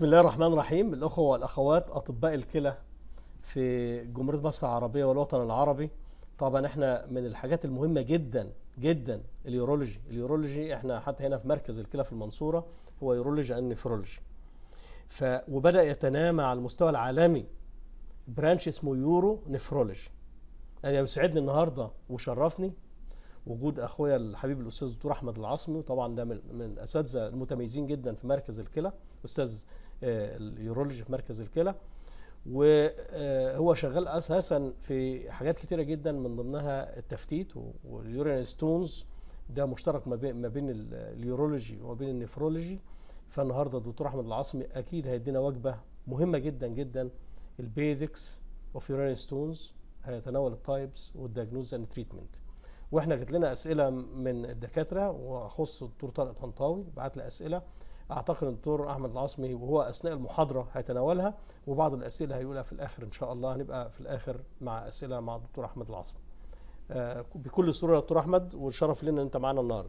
بسم الله الرحمن الرحيم الأخوة والأخوات أطباء الكلى في جمهورية مصر العربية والوطن العربي طبعا احنا من الحاجات المهمة جدا جدا اليورولوجي اليورولوجي احنا حتى هنا في مركز الكلى في المنصورة هو يورولوجي اند نفرولوجي ف وبدأ يتنامى على المستوى العالمي برانش اسمه يورو نفرولوجي انا يسعدني النهارده وشرفني وجود اخويا الحبيب الاستاذ الدكتور احمد العاصمي وطبعا ده من من الاساتذه المتميزين جدا في مركز الكلى استاذ آه، اليورولوجي في مركز الكلى وهو شغال اساسا في حاجات كتيره جدا من ضمنها التفتيت واليورين ستونز ده مشترك ما بين ما بين ال- اليورولوجي وما بين النفرولوجي فالنهارده الدكتور احمد العاصمي اكيد هيدينا وجبه مهمه جدا جدا البيزكس اوف يورين ستونز هيتناول التايبس والدياجنوز اند تريتمنت واحنا جات لنا اسئله من الدكاتره واخص الدكتور طارق طنطاوي بعت لي اسئله اعتقد الدكتور احمد العاصمي وهو اثناء المحاضره هيتناولها وبعض الاسئله هيقولها في الاخر ان شاء الله هنبقى في الاخر مع اسئله مع الدكتور احمد العاصمي آه، بكل سرور يا دكتور احمد والشرف لنا ان انت معانا النهارده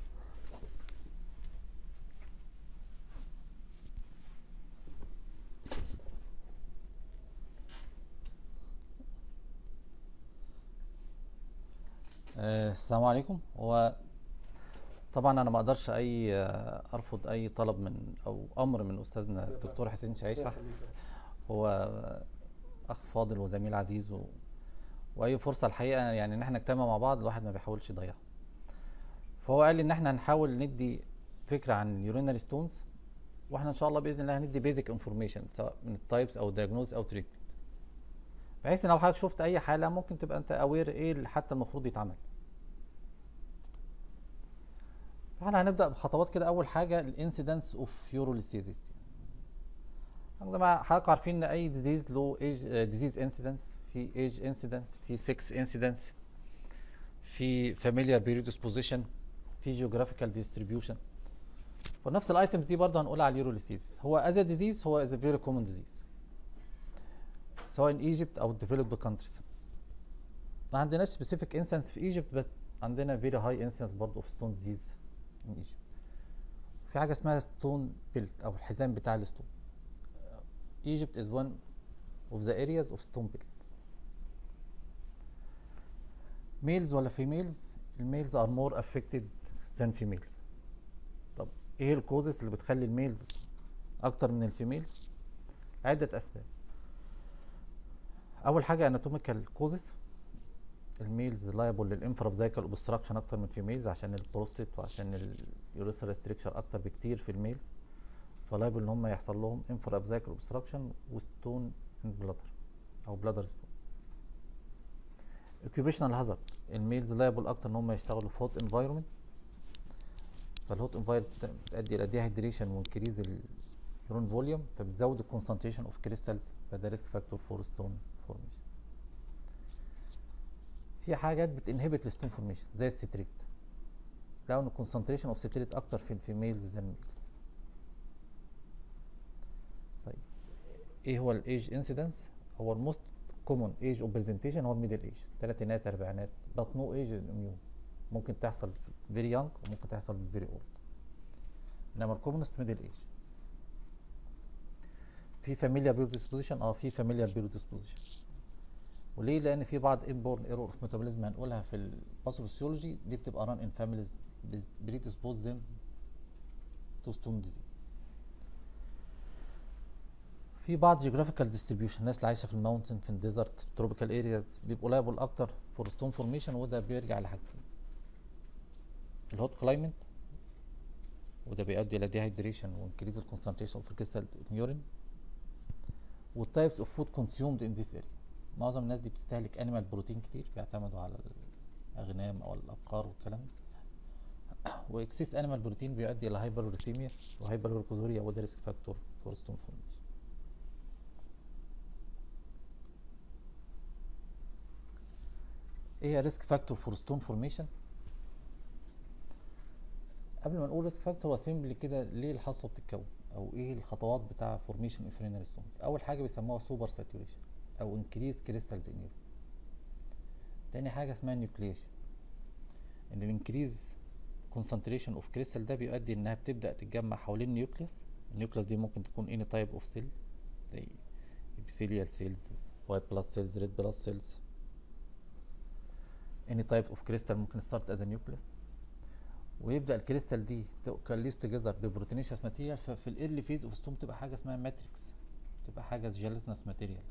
آه، السلام عليكم هو طبعا انا ما اقدرش اي آه، ارفض اي طلب من او امر من استاذنا الدكتور حسين شعيشه هو آه، اخ فاضل وزميل عزيز و... واي فرصه الحقيقه يعني ان احنا نجتمع مع بعض الواحد ما بيحاولش يضيعها فهو قال لي ان احنا هنحاول ندي فكره عن اليورينري ستونز واحنا ان شاء الله باذن الله هندي بيزك انفورميشن سواء من التايبس او دايجنوز او تريتمنت بحيث ان لو حضرتك شفت اي حاله ممكن تبقى انت اوير ايه اللي حتى المفروض يتعمل فاحنا هنبدا بخطوات كده اول حاجه الانسيدنس اوف يوروليستيزيس زي ما حضراتكم عارفين ان اي ديزيز له ايج ديزيز انسيدنس في ايج انسيدنس في 6 انسيدنس في فاميليار بريدisposition في جيوغرافيكال ديستريبيوشن ونفس الايتمز دي برضه هنقولها على اليوروليستيزيس هو از ديزيز هو از فيري كومن ديزيز سواء in Egypt او developed countries ما عندناش specific instance في Egypt بس عندنا very high instance برضه of stone disease in Egypt في حاجة اسمها stone belt أو الحزام بتاع الستون Egypt is one of the areas of stone belt males ولا females الميلز are more affected than females طب ايه الكوزز اللي بتخلي الميلز اكتر من الفيميلز عدة اسباب اول حاجه اناتوميكال كوزز الميلز لايبل للانفرافزايكال اوبستراكشن اكتر من الفيميلز عشان البروستيت وعشان اليوريثرال ستريكشر اكتر بكتير في الميلز فلايبل ان هم يحصل لهم انفرافزايكال اوبستراكشن وستون ان بلادر او بلادر ستون اوكيوبيشنال هازارد الميلز لايبل اكتر ان هم يشتغلوا في هوت انفايرمنت فالهوت انفايرمنت بتؤدي الى ديهايدريشن وانكريز اليورون فوليوم فبتزود الكونسنتريشن اوف كريستالز فده ريسك فاكتور فور ستون فورميشن في حاجات بتنهبت الستون فورميشن زي الستريت لقوا ان الكونسنتريشن اوف ستريت اكتر في الفيميلز زي الميلز طيب ايه هو الايج انسيدنس هو الموست كومون ايج اوف برزنتيشن هو الميدل ايج ثلاثينات اربعينات بس نو ايج اميون ممكن تحصل فيري يونج وممكن تحصل فيري اولد انما الكومونست ميدل ايج في فاميليا بريدisposition اه في فاميليا بريدisposition وليه لان في بعض انبورن ايرور اوف ميتابوليزم هنقولها في الباثوفيسيولوجي دي بتبقى ران ان فاميليز بريديسبوز them تو ستون ديزيز في بعض جيوغرافيكال ديستريبيوشن الناس اللي عايشه في الماونتن في الديزرت تروبيكال ارياز بيبقوا لايبل اكتر فور ستون فورميشن وده بيرجع لحاجتين الهوت كلايمت وده بيؤدي الى ديهايدريشن وانكريز الكونسنتريشن اوف الكريستال يورين والتايبس اوف فود كونسيومد ان ذيس اريا معظم الناس دي بتستهلك انيمال بروتين كتير بيعتمدوا على الاغنام او الابقار والكلام ده واكسس انيمال بروتين بيؤدي الى هايبروريسيميا وهايبروركوزوريا وده ريسك فاكتور فور ستون فورميشن ايه هي ريسك فاكتور فور ستون فورميشن قبل ما نقول ريسك فاكتور هو سيمبلي كده ليه الحصوه بتتكون او ايه الخطوات بتاع فورميشن اوف رينال ستونز اول حاجه بيسموها سوبر ساتوريشن او انكريز كريستالز ان تاني حاجه اسمها نيوكليشن ان الانكريز كونسنتريشن اوف كريستال ده بيؤدي انها بتبدا تتجمع حوالين النيوكليوس النيوكلاس دي ممكن تكون any type of cell زي epithelial cells white blood cells red blood cells any type of crystal ممكن start as a nucleus ويبدا الكريستال دي تكاليز توجذر ببروتينيشس ماتيريال ففي الايرلي فيز اوف ستون تبقى حاجه اسمها ماتريكس تبقى حاجه جيلاتينس ماتيريال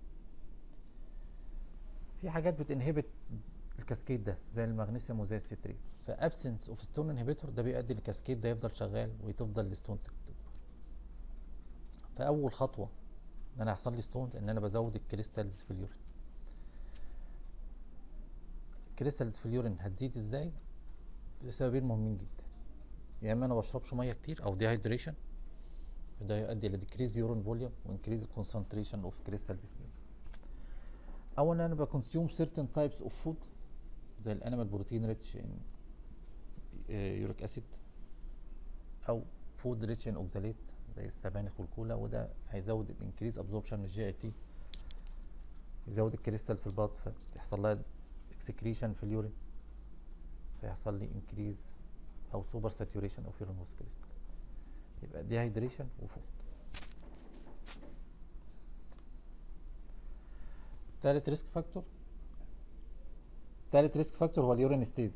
في حاجات بتنهبت الكاسكيد ده زي المغنيسيوم وزي الستريت فابسنس اوف ستون انهبيتور ده بيؤدي للكاسكيد ده يفضل شغال وتفضل الستون تكبر فاول خطوه ان انا يحصل لي ستون ان انا بزود الكريستالز في اليورين الكريستالز في اليورين هتزيد ازاي لسببين مهمين جدا يا اما انا بشربش ميه كتير او ديهايدريشن فده يؤدي الى ديكريز يورين فوليوم وانكريز الكونسنتريشن اوف كريستال في اليورين او ان انا بكونسيوم سيرتن تايبس اوف فود زي الانيمال بروتين ريتش ان يوريك اسيد او فود ريتش ان اوكزاليت زي السبانخ والكولا وده هيزود الانكريز ابزوربشن من الجي اي تي يزود الكريستال في البلد فتحصل لها اكسكريشن في اليورين فيحصل لي انكريز او سوبر ساتوريشن اوف يورين كريستال يبقى ديهايدريشن وفود تالت ريسك فاكتور تالت ريسك فاكتور هو اليورين ستيز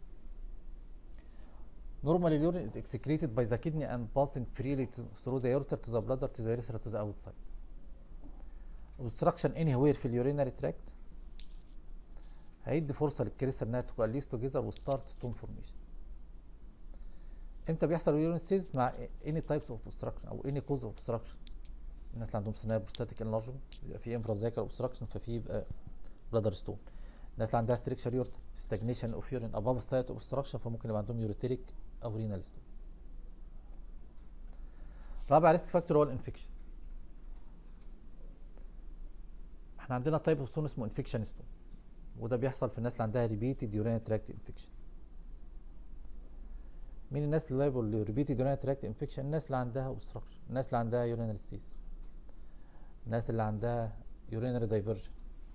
Normally urine is excreted by the kidney and passing freely to, through the ureter to the bladder to the urethra to the outside. Obstruction anywhere في اليورينري تراكت هيدي فرصه للكريستال انها تكواليس توجذر وستارت ستون فورميشن امتى بيحصل اليورين ستيز مع اني تايبس اوف اوبستراكشن او اني كوز اوف اوبستراكشن الناس اللي عندهم سناب بروستاتيك انلارجمنت بيبقى في انفرازايكال اوبستراكشن ففي يبقى بلادر ستون الناس اللي عندها ستريكشر يورتر ستاجنيشن اوف يورين اباف ستايت اوبستراكشن فممكن يبقى عندهم يوريتريك او رينال ستون رابع ريسك فاكتور هو الانفكشن احنا عندنا تايب اوف ستون اسمه انفكشن ستون وده بيحصل في الناس اللي عندها ريبيتد يورين تراكت انفكشن مين الناس اللي لايبل لريبيتد يورين تراكت انفكشن الناس اللي عندها اوبستراكشن الناس اللي عندها يورينال ستيس الناس اللي عندها يورينري دايفرجن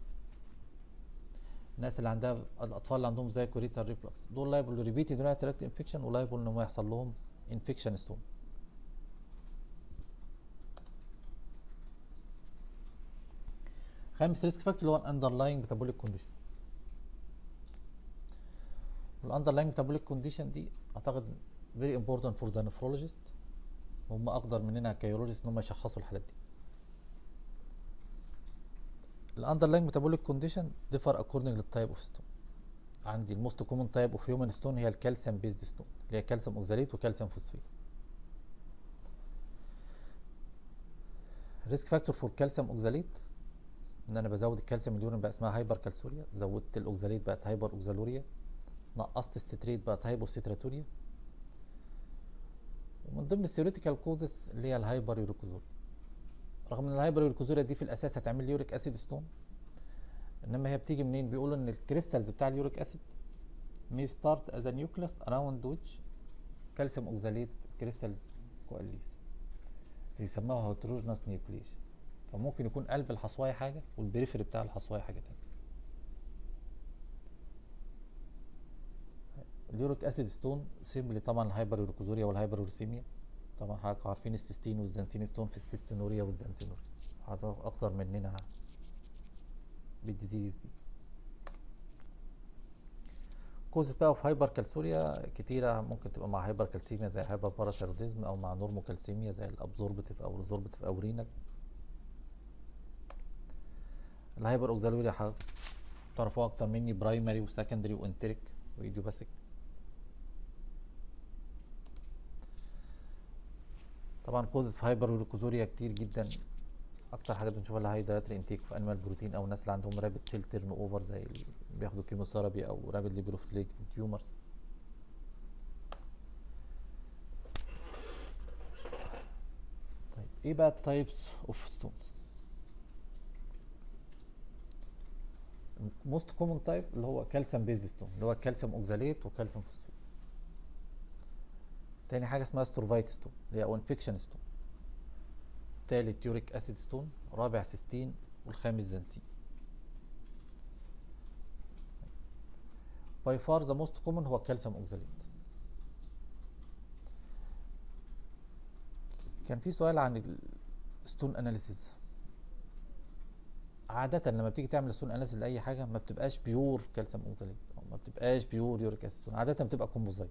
الناس اللي عندها الاطفال اللي عندهم زي كوريتال ريفلكس دول لايبل لريبيتد يورين تراكت انفكشن ولايبل ان هم يحصل لهم انفكشن ستون خامس ريسك فاكتور اللي هو الاندرلاينج ميتابوليك كونديشن الاندرلاينج ميتابوليك كونديشن دي اعتقد فيري امبورتنت فور ذا نفرولوجيست هم اقدر مننا كيورولوجيست ان هم يشخصوا الحالات دي الاندرلاينج ميتابوليك كونديشن ديفر اكوردنج للتايب اوف ستون عندي الموست كومن تايب اوف هيومن ستون هي الكالسيوم بيزد ستون اللي هي كالسيوم اوكزاليت وكالسيوم فوسفيت ريسك فاكتور فور كالسيوم اوكزاليت ان انا بزود الكالسيوم اليورين بقى اسمها هايبر كالسوريا زودت الاوكزاليت بقت هايبر اوكزالوريا نقصت الستريت بقت هايبوستيتراتوريا ومن ضمن الثيوريتيكال كوزز اللي هي الهايبر يوريكوزوريا رغم ان الهايبر يوريكوزوريا دي في الاساس هتعمل لي يوريك اسيد ستون انما هي بتيجي منين بيقولوا ان الكريستالز بتاع اليوريك اسيد may start as a nucleus around which calcium oxalate crystals coalesce بيسموها heterogeneous nucleation فممكن يكون قلب الحصوايه حاجه والبريفري بتاع الحصوايه حاجه تانية اليوريك اسيد ستون سيمبلي طبعا الهايبر يوريكوزوريا والهايبر يوريسيميا طبعا حضرتك عارفين السيستين والزنسين ستون في السيستينوريا والزنسينوريا حضرتك اكتر مننا بالديزيز دي كوز بقى اوف هايبر كالسوريا كتيرة ممكن تبقى مع هايبر كالسيميا زي هايبر باراثيروديزم او مع نورمو كالسيميا زي الابزوربتيف او الريزوربتيف او رينال الهايبر اوكزالوريا تعرفوها اكتر مني برايمري وسكندري وانتريك وايديوباثيك طبعا كوزز في هايبر يوريكوزوريا كتير جدا اكتر حاجات بنشوفها اللي هاي دايتري انتيك في انيمال بروتين او الناس اللي عندهم رابid سيل تيرن اوفر زي اللي بياخدوا كيموثيرابي او رابid ليبروفليك تيومرز طيب ايه بقى التايبس اوف ستونز موست كومن تايب اللي هو كالسيوم بيز ستون اللي هو كالسيوم اوكزاليت وكالسيوم فوسفات تاني حاجه اسمها ستورفايت ستون اللي هي او انفكشن ستون تالت يوريك اسيد ستون رابع سيستين والخامس زنسين باي فار ذا موست كومن هو الكالسيوم اوكزاليت كان في سؤال عن الستون اناليسيز عادة لما بتيجي تعمل ستون اناليسيز لاي حاجة ما بتبقاش بيور كالسيوم اوكساليت او ما بتبقاش بيور يوريك اسيد عادة بتبقى كومبوزايت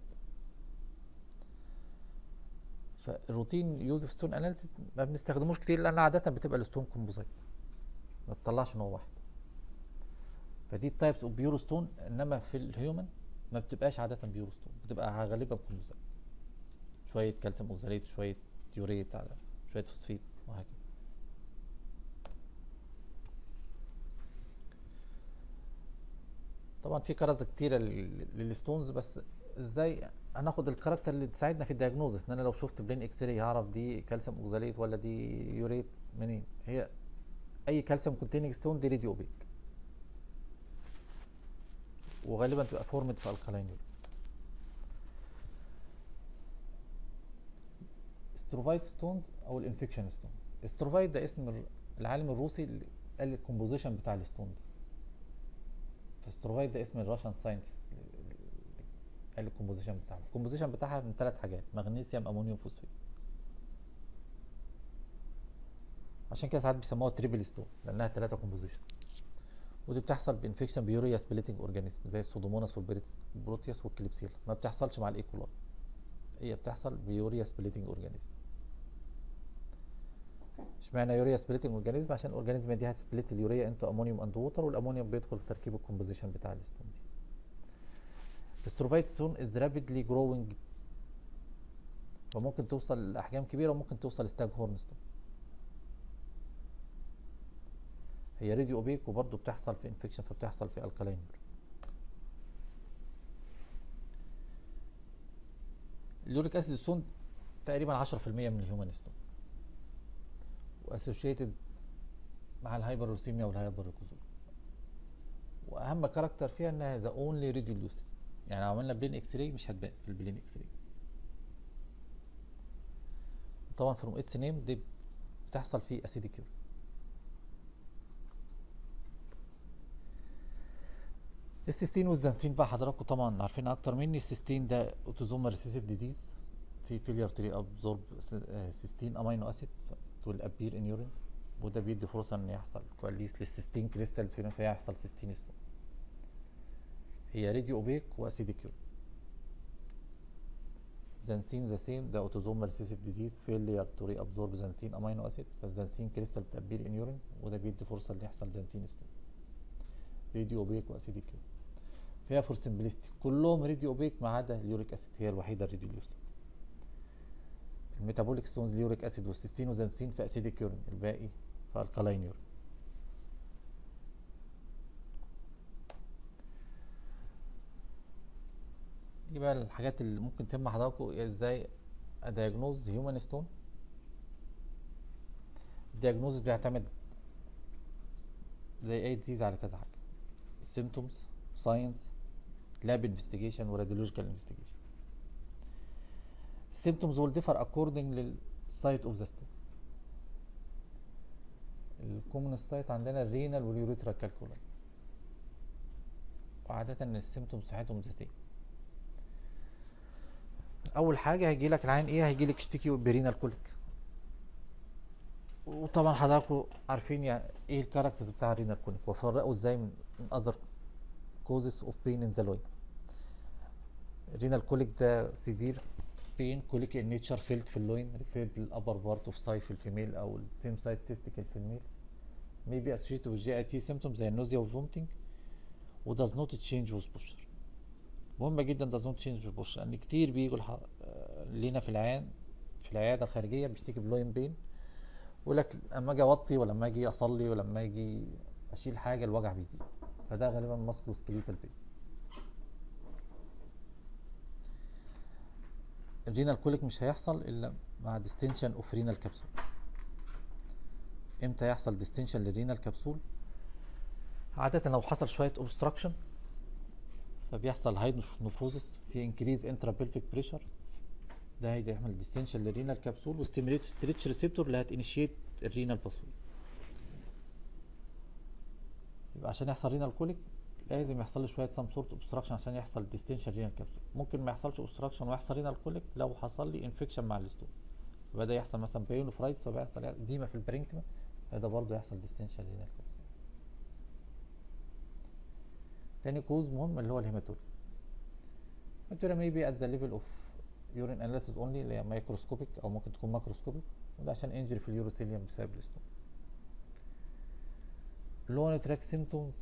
فالروتين يوز اوف ستون اناليسيز ما بنستخدموش كتير لان عادة بتبقى الستون كومبوزايت ما بتطلعش نوع واحد فدي تايبس اوف بيور ستون انما في الهيومن ما بتبقاش عادة بيور ستون بتبقى غالبا كومبوزايت شوية كالسيوم اوكساليت شوية يوريت على شوية فوسفيت وهكذا طبعا في كرزة كتيرة لل- للستونز بس ازاي هناخد الكاركتر اللي تساعدنا في الدياجنوزس ان انا لو شفت بلين اكس راي هعرف دي كالسيوم اوكزاليت ولا دي يوريت منين هي اي كالسيوم كونتيننج ستون دي راديو اوبيك وغالبا تبقى فورمد في الكالين ستروفايت ستونز او الانفكشن ستون ستروفايت ده اسم الر- العالم الروسي اللي قال الكومبوزيشن بتاع الستون دي فستروفايت ده اسم الراشن ساينتست قال الكومبوزيشن بتاعها الكومبوزيشن بتاعها من ثلاث حاجات مغنيسيوم امونيوم فوسفيت عشان كده ساعات بيسموها تريبل ستون لانها ثلاثه كومبوزيشن ودي بتحصل بانفكشن بيوريا سبليتنج اورجانيزم زي السودوموناس والبروتياس والكليبسيلا ما بتحصلش مع الايكولاي هي بتحصل بيوريا سبليتنج اورجانيزم اشمعنى يوريا سبليتنج اورجانيزم عشان الاورجانيزم دي هتسبليت اليوريا انتو امونيوم اند ووتر والامونيوم بيدخل في تركيب الكومبوزيشن بتاع الستون دي الستروفايت ستون از رابيدلي جروينج وممكن توصل لاحجام كبيره وممكن توصل ستاج هورن ستون هي راديو اوبيك وبرضه بتحصل في انفكشن فبتحصل في الكالين اليوريك اسيد ستون تقريبا 10% من الهيومن ستون واسوشيتد مع الهايبروسيميا والهايبروكوزول واهم كاركتر فيها انها ذا اونلي راديو لوسيد يعني لو عملنا بلين اكس راي مش هتبان في البلين اكس راي طبعا فروم اتس نيم دي بتحصل في اسيديك يورين السيستين والزنسين بقى حضراتكم طبعا عارفين اكتر مني السيستين ده اوتوزومال ريسيسيف ديزيز في فيلير تو ابزورب سيستين امينو اسيد تول ابير ان يورين وده بيدي فرصه ان يحصل كواليس للسيستين كريستالز فينا فيحصل سيستين ستون هي راديو اوبيك واسيديك يورين زنسين ذا سيم ده اوتوزومال ريسيسيف ديزيز فيلير تو ري ابزورب زنسين امينو اسيد فالزنسين كريستال بتابير ان يورين وده بيدي فرصه ان يحصل زنسين ستون راديو اوبيك واسيديك يورين فيها فور سمبلستي كلهم راديو اوبيك ما عدا اليوريك اسيد هي الوحيده الراديو لوسيد الميتابوليك ستونز اليوريك اسيد والسيستين وزنسين في اسيديك يورين الباقي في الكالاين يورين دي بقى الحاجات اللي ممكن تهم حضراتكم ازاي ادياجنوز هيومن ستون الدياجنوز بيعتمد زي اي ديزيز على كذا حاجه symptoms science lab investigation وراديولوجيكال investigation symptoms will differ according لل site of the stone الكومن سايت عندنا الرينال واليوريترال كالكولاي وعادة السيمتومز بتاعتهم ذا سيم اول حاجه هيجي لك العين ايه هيجي لك اشتكي برينال كوليك وطبعا حضراتكم عارفين يعني ايه الكاركترز بتاع الرينال كوليك وفرقوا ازاي من اذر كوزز اوف بين ان ذا لوين الرينال كوليك ده سيفير بين كوليك ان نيتشر فيلد في اللوين ريفيرد للابر بارت اوف ساي في الفيميل او السيم سايد تيستيكل في الميل may be associated with GIT symptoms زي النوزيا والفومتنج و does not change with posture مهمة جدا does not change with posture لأن كتير بيجوا الح... آه، لينا في العيان في العيادة الخارجية بيشتكي بلوين بين يقول لك لما اجي اوطي ولما اجي اصلي ولما اجي اشيل حاجة الوجع بيزيد فده غالبا ماسكو سكليتال بين الرينال كوليك مش هيحصل الا مع ديستنشن اوف رينال كبسول امتى يحصل ديستنشن للرينال كبسول عادة لو حصل شوية اوبستراكشن فبيحصل هايدروفوزس في انكريز انترا بيلفيك بريشر ده هيعمل ديستنشن للرينال كبسول وستيميليت ستريتش ريسبتور اللي هتنيشيت الرينال باسوي يبقى عشان يحصل رينال كوليك لازم يحصل له شويه سام سورت اوبستراكشن عشان يحصل ديستنشن رينال كبسول ممكن ما يحصلش اوبستراكشن ويحصل رينال كوليك لو حصل لي انفكشن مع الستون بدا يحصل مثلا بيونفرايتس وبيحصل ديما في البرينكما ده برضه يحصل ديستنشال رينال كوليك تاني كوز مهم اللي هو الهيماتوريا الهيماتوريا maybe at the level of urine analysis only اللي هي مايكروسكوبيك او ممكن تكون ماكروسكوبيك وده عشان انجري في اليوروثيليوم بسبب الستون اللي تراك سيمتومز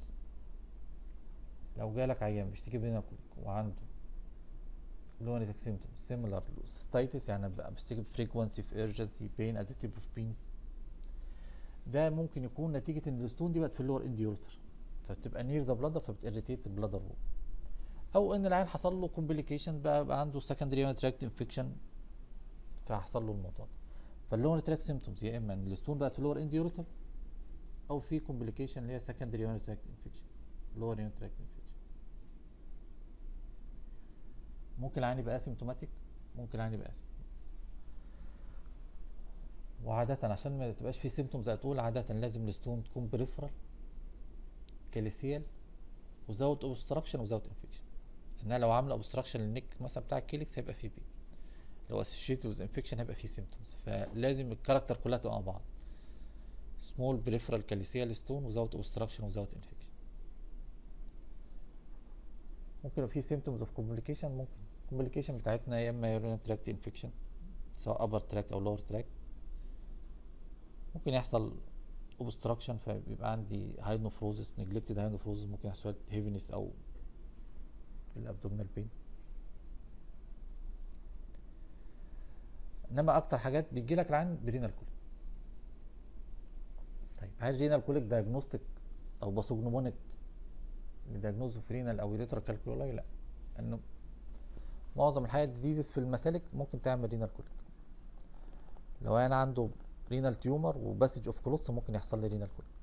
لو جالك عيان بيشتكي بينا كوليك وعنده لون تراك سيمتومز سيميلار ستايتس يعني بيشتكي بفريكونسي في ايرجنسي بين از تيب اوف بينز ده ممكن يكون نتيجه ان الستون دي بقت في اللور انديورتر فبتبقى نير ذا بلادر فبتirritate البلادر وول او ان العيان حصل له كومبليكيشن بقى, بقى عنده سكندري تراكت انفكشن فحصل له الموضوع ده فاللور تراك سيمتومز يا اما ان الستون بقت في اللور انديورتر او في كومبليكيشن اللي هي سكندري يونت تراكت انفكشن لور يونت تراكت انفكشن ممكن العين يبقى اسيمتوماتيك ممكن العين يبقى اسيمتوماتيك وعادة عشان ما تبقاش في سيمتومز هتقول عادة لازم الستون تكون بريفرال كاليسيال وزود اوبستراكشن وزود انفكشن انها لو عامله اوبستراكشن للنك مثلا بتاع الكيلكس هيبقى فيه بي لو اسوشيتد وذ انفكشن هيبقى فيه سيمتومز فلازم الكاركتر كلها تبقى مع بعض سمول بريفرال كاليسيال ستون وزود اوبستراكشن وزود انفكشن ممكن يبقى في سيمتومز اوف كومبليكيشن ممكن الكومبليكيشن بتاعتنا يا اما يورين تراكت انفكشن سواء ابر تراك او لور تراك ممكن يحصل اوبستراكشن فبيبقى عندي هايدنوفروزس نجلكتد هايدنوفروزس ممكن يحصل هيفينس او الابدومينال بين انما اكتر حاجات بتجي لك العين برينال كوليك طيب هل رينال كوليك دايجنوستيك او باثوجنومونيك لدايجنوز في رينال او يوريترا كالكولاي لا انه معظم الحاجات ديزيز في المسالك ممكن تعمل رينال كوليك لو انا عنده رينال تيومر وباسج اوف كلوتس ممكن يحصل لي رينال كوليك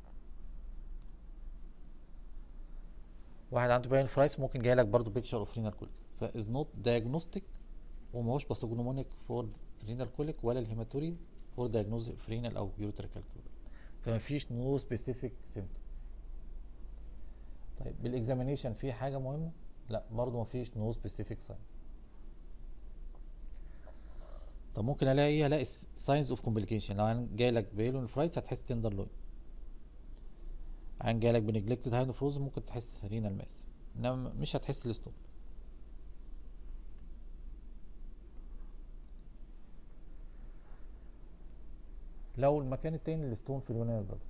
واحد عنده باين فرايس ممكن جاي لك برضه بيكتشر اوف رينال كوليك فاز نوت دايجنوستيك وماهوش باثوجنومونيك فور رينال كوليك ولا الهيماتوري فور دايجنوز اوف رينال او يوريترا كالكولاي فما فيش نو سبيسيفيك سيمتوم طيب بالاكزامينيشن في حاجه مهمه لا برضه ما فيش نو سبيسيفيك ساين طب ممكن الاقي ايه الاقي ساينز اوف كومبليكيشن لو انا جاي لك بيلون فرايتس هتحس تندر لوين عن جاي لك بنجلكتد هايدروفروز ممكن تحس رينال ماس انما مش هتحس الستون لو المكان التاني الستون في اليونان برضه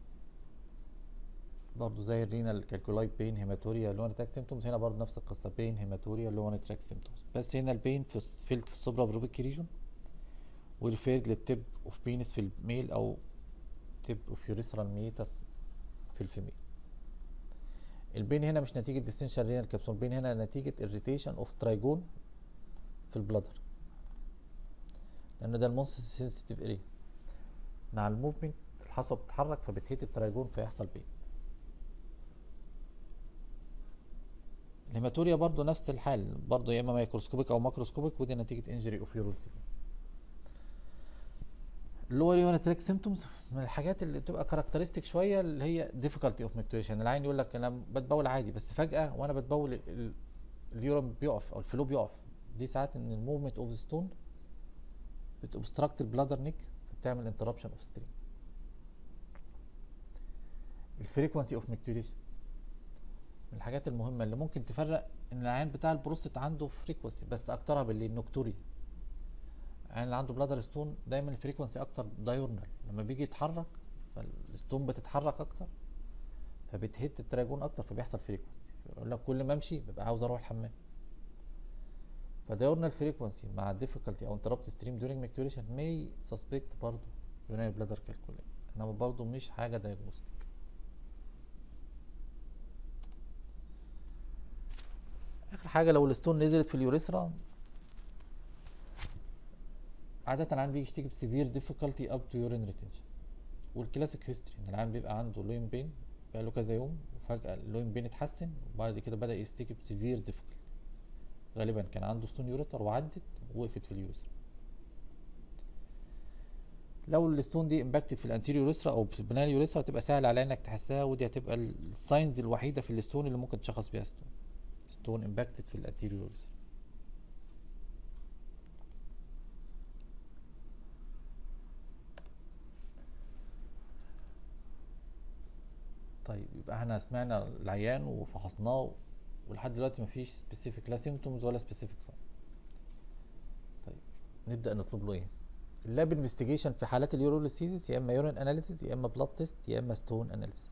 برضه زي الرينال كالكولاي بين هيماتوريا لون تراك سيمتومز هنا برضه نفس القصه بين هيماتوريا لون تراك سيمتومز بس هنا البين في فيلد في السوبرا بروبيك ريجون وريفيرد للتب اوف بينس في الميل او تب اوف يوريثرال ميتاس في الفيميل البين هنا مش نتيجه ديستنشال رينال كابسول البين هنا نتيجه اريتيشن اوف ترايجون في البلادر لان ده المونس سنسيتيف اريا مع الموفمنت الحصوه بتتحرك فبتهيت الترايجون فيحصل بين الهيماتوريا برضو نفس الحال برضو يا اما مايكروسكوبيك او ماكروسكوبيك ودي نتيجه انجري اوف يورال سيجن اللور يونتريك سيمتومز من الحاجات اللي بتبقى كاركترستيك شويه اللي هي ديفيكالتي اوف ميكتوريشن العين يقول لك انا بتبول عادي بس فجاه وانا بتبول اليورم بيقف او الفلو بيقف دي ساعات ان الموفمنت اوف ستون بتوبستراكت البلادر نيك فبتعمل انتربشن اوف ستريم الفريكونسي اوف ميكتوريشن من الحاجات المهمه اللي ممكن تفرق ان العيان بتاع البروستات عنده فريكونسي بس اكترها بالليل نوكتوري العيان اللي عنده بلادر ستون دايما الفريكونسي اكتر دايورنال لما بيجي يتحرك فالستون بتتحرك اكتر فبتهت التراجون اكتر فبيحصل فريكونسي يقول لك كل ما امشي ببقى عاوز اروح الحمام فدايورنال فريكونسي مع ديفيكالتي او انتربت ستريم دورينج ميكتوريشن ماي سسبكت برضه يوناني بلادر كالكولي انما برضه مش حاجه دايجنوستيك اخر حاجه لو الستون نزلت في اليوريثرا عادة العيان بيجي يشتكي بسيفير ديفيكالتي اب تو يورين ريتنشن والكلاسيك هيستوري ان العيان بيبقى عنده لوين بين بقى له كذا يوم وفجأة اللوين بين اتحسن وبعد كده بدأ يشتكي بسيفير ديفيكالتي غالبا كان عنده ستون يوريتر وعدت ووقفت في اليوريثرا لو الستون دي امباكتد في الانتيريور يوريثرا او في البنال يوريثرا تبقى سهل على انك تحسها ودي هتبقى الساينز الوحيده في الستون اللي ممكن تشخص بيها ستون ستون امباكتد في الانتيريور يوريثرا طيب يبقى احنا سمعنا العيان وفحصناه ولحد دلوقتي مفيش سبيسيفيك لا سيمتومز ولا سبيسيفيك ساين طيب نبدا نطلب له ايه اللاب انفستيجيشن في حالات اليوروليسيس يا اما يورين اناليسيس يا اما بلاد تيست يا اما ستون اناليسيس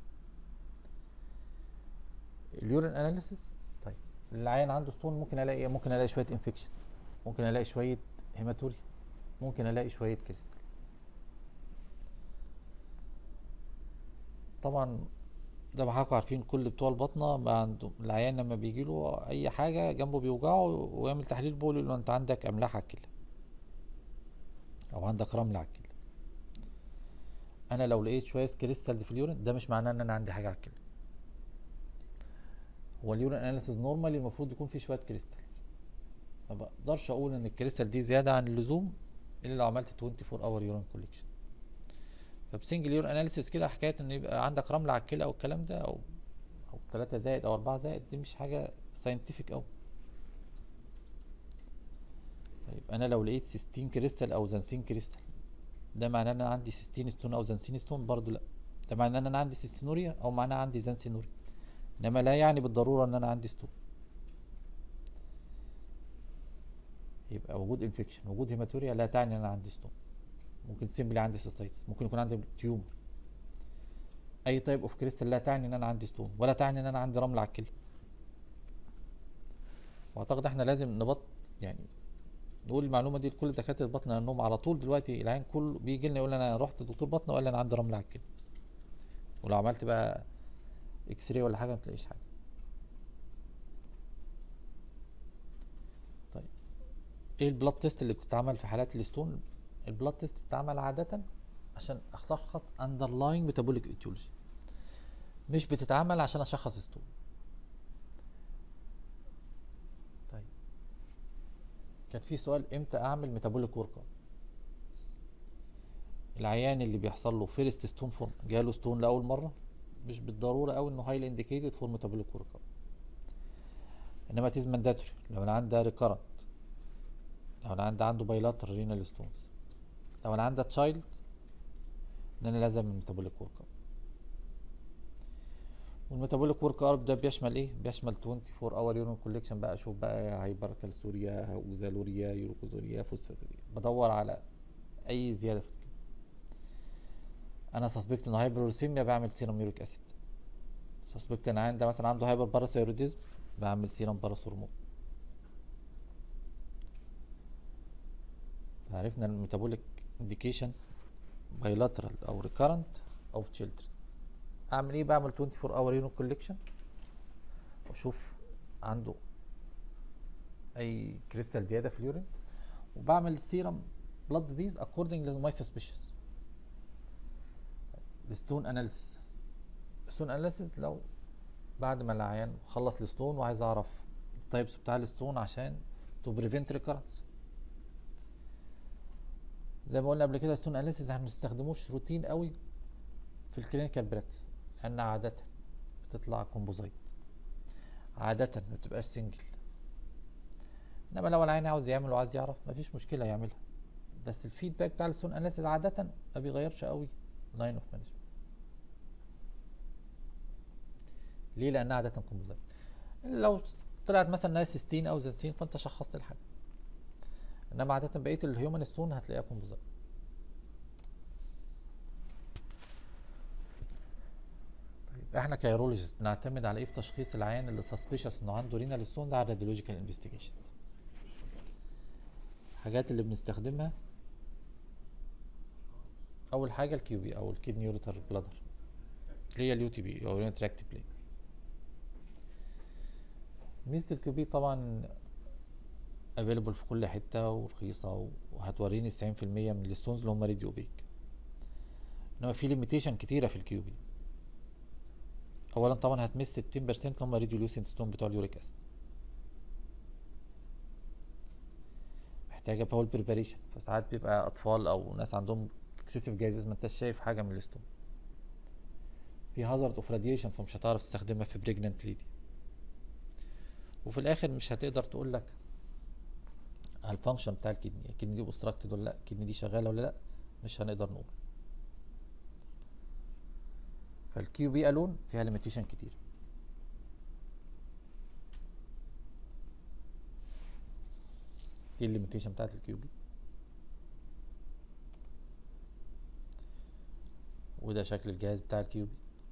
اليورين اناليسيس طيب العيان عنده ستون ممكن الاقي إيه؟ ممكن الاقي شويه انفكشن ممكن الاقي شويه هيماتوريا ممكن الاقي شويه كريستال طبعا زي ما حضراتكم عارفين كل بتوع البطنه ما عنده العيان لما بيجي له اي حاجه جنبه بيوجعه ويعمل تحليل بول يقول له انت عندك املاح على الكلى او عندك رمل على الكلى انا لو لقيت شويه كريستالز في اليورين ده مش معناه ان انا عندي حاجه على الكلى هو اليورين اناليسيس نورمالي المفروض يكون فيه شويه كريستال ما بقدرش اقول ان الكريستال دي زياده عن اللزوم الا لو عملت 24 اور يورين كوليكشن فبسنجل يور اناليسيس كده حكايه ان يبقى عندك رمل على الكلى او الكلام ده او او 3 زائد او 4 زائد دي مش حاجه ساينتفك قوي طيب انا لو لقيت سيستين كريستال او زنسين كريستال ده معناه ان انا عندي سيستين ستون او زنسين ستون برضو لا ده معناه ان انا عندي سيستينوريا او معناه عندي زنسينوريا انما لا يعني بالضروره ان انا عندي ستون يبقى وجود انفكشن وجود هيماتوريا لا تعني ان انا عندي ستون ممكن سيمبلي عندي سيستايتس ممكن يكون عندي تيومر اي تايب اوف كريستال لا تعني ان انا عندي ستون ولا تعني ان انا عندي رمل على الكلى واعتقد احنا لازم نبط يعني نقول المعلومه دي لكل دكاتره البطن لانهم على طول دلوقتي العين كله بيجي لنا يقول انا رحت لدكتور بطن وقال لي انا عندي رمل على الكلى ولو عملت بقى اكس راي ولا حاجه ما تلاقيش حاجه طيب ايه البلاد تيست اللي بتتعمل في حالات الستون البلاد تيست بتتعمل عاده عشان اشخص اندرلاينج ميتابوليك ايتيولوجي مش بتتعمل عشان اشخص ستون طيب كان في سؤال امتى اعمل ميتابوليك ورك اب العيان اللي بيحصل له فيرست ستون فورم جاله ستون لاول مره مش بالضروره قوي انه هايلي انديكيتد فور ميتابوليك ورك اب انما تيز مانداتوري لو انا عندي ريكارنت لو انا عندي عنده بايلاتر رينال ستونز لو انا عندي تشايلد ان انا لازم ميتابوليك ورك اب والميتابوليك ورك اب ده بيشمل ايه بيشمل 24 اور يورين كوليكشن بقى اشوف بقى هايبركالسوريا اوزالوريا يوروكوزوريا فوسفاتوريا بدور على اي زياده في الكلى انا سسبكت انه هايبروليسيميا بعمل سيرم يوريك اسيد سسبكت ان عندي مثلا عنده هايبر باراثيروديزم بعمل سيرم باراثورمون عرفنا الميتابوليك انديكيشن بايلاترال او ريكارنت او في تشيلدرن اعمل ايه بعمل 24 اور يونو كوليكشن واشوف عنده اي كريستال زياده في اليورين وبعمل سيرم بلاد ديزيز اكوردنج لماي سسبشن الستون اناليسيس الستون اناليسيس لو بعد ما العيان خلص الستون وعايز اعرف التايبس بتاع الستون عشان تو بريفنت ريكارنس زي ما قلنا قبل كده ستون اناليسيس احنا ما بنستخدموش روتين قوي في الكلينيكال براكتس لان عاده بتطلع كومبوزايت عاده ما بتبقاش سنجل انما لو العين عاوز يعمل وعايز يعرف مفيش مشكله يعملها بس الفيدباك بتاع الستون اناليسيس عاده ما بيغيرش قوي لاين اوف مانجمنت ليه لانها عاده كومبوزايت لو طلعت مثلا انها سيستين او زنسين فانت شخصت الحاجه انما عاده بقيه الهيومن ستون هتلاقيها كومبوزايت طيب احنا كيرولوجيست بنعتمد على ايه في تشخيص العيان اللي سسبيشس انه عنده رينال ستون ده على الراديولوجيكال انفستيجيشن الحاجات اللي بنستخدمها اول حاجه الكيو بي او الكيدني يوريتر بلادر اللي هي اليو تي بي او تراكت بلاي ميزه الكيو بي طبعا افيلبل في كل حته ورخيصه وهتوريني 90% من الستونز اللي هم راديو بيك انما في ليميتيشن كتيره في الكيو بي اولا طبعا هتمس ال 10% اللي هم راديو لوسنت ستون بتوع اليوريك اسيد محتاجه باول بريباريشن فساعات بيبقى اطفال او ناس عندهم اكسسيف جايزز ما انتش شايف حاجه من الستون في هازارد اوف راديشن فمش هتعرف تستخدمها في بريجننت ليدي وفي الاخر مش هتقدر تقول لك على الفانكشن بتاع الكدني الكدني دي اوبستراكتد ولا لا الكدني دي شغاله ولا لا مش هنقدر نقول فالكيو بي الون فيها ليميتيشن كتير دي الليميتيشن بتاعت الكيو بي وده شكل الجهاز بتاع الكيو بي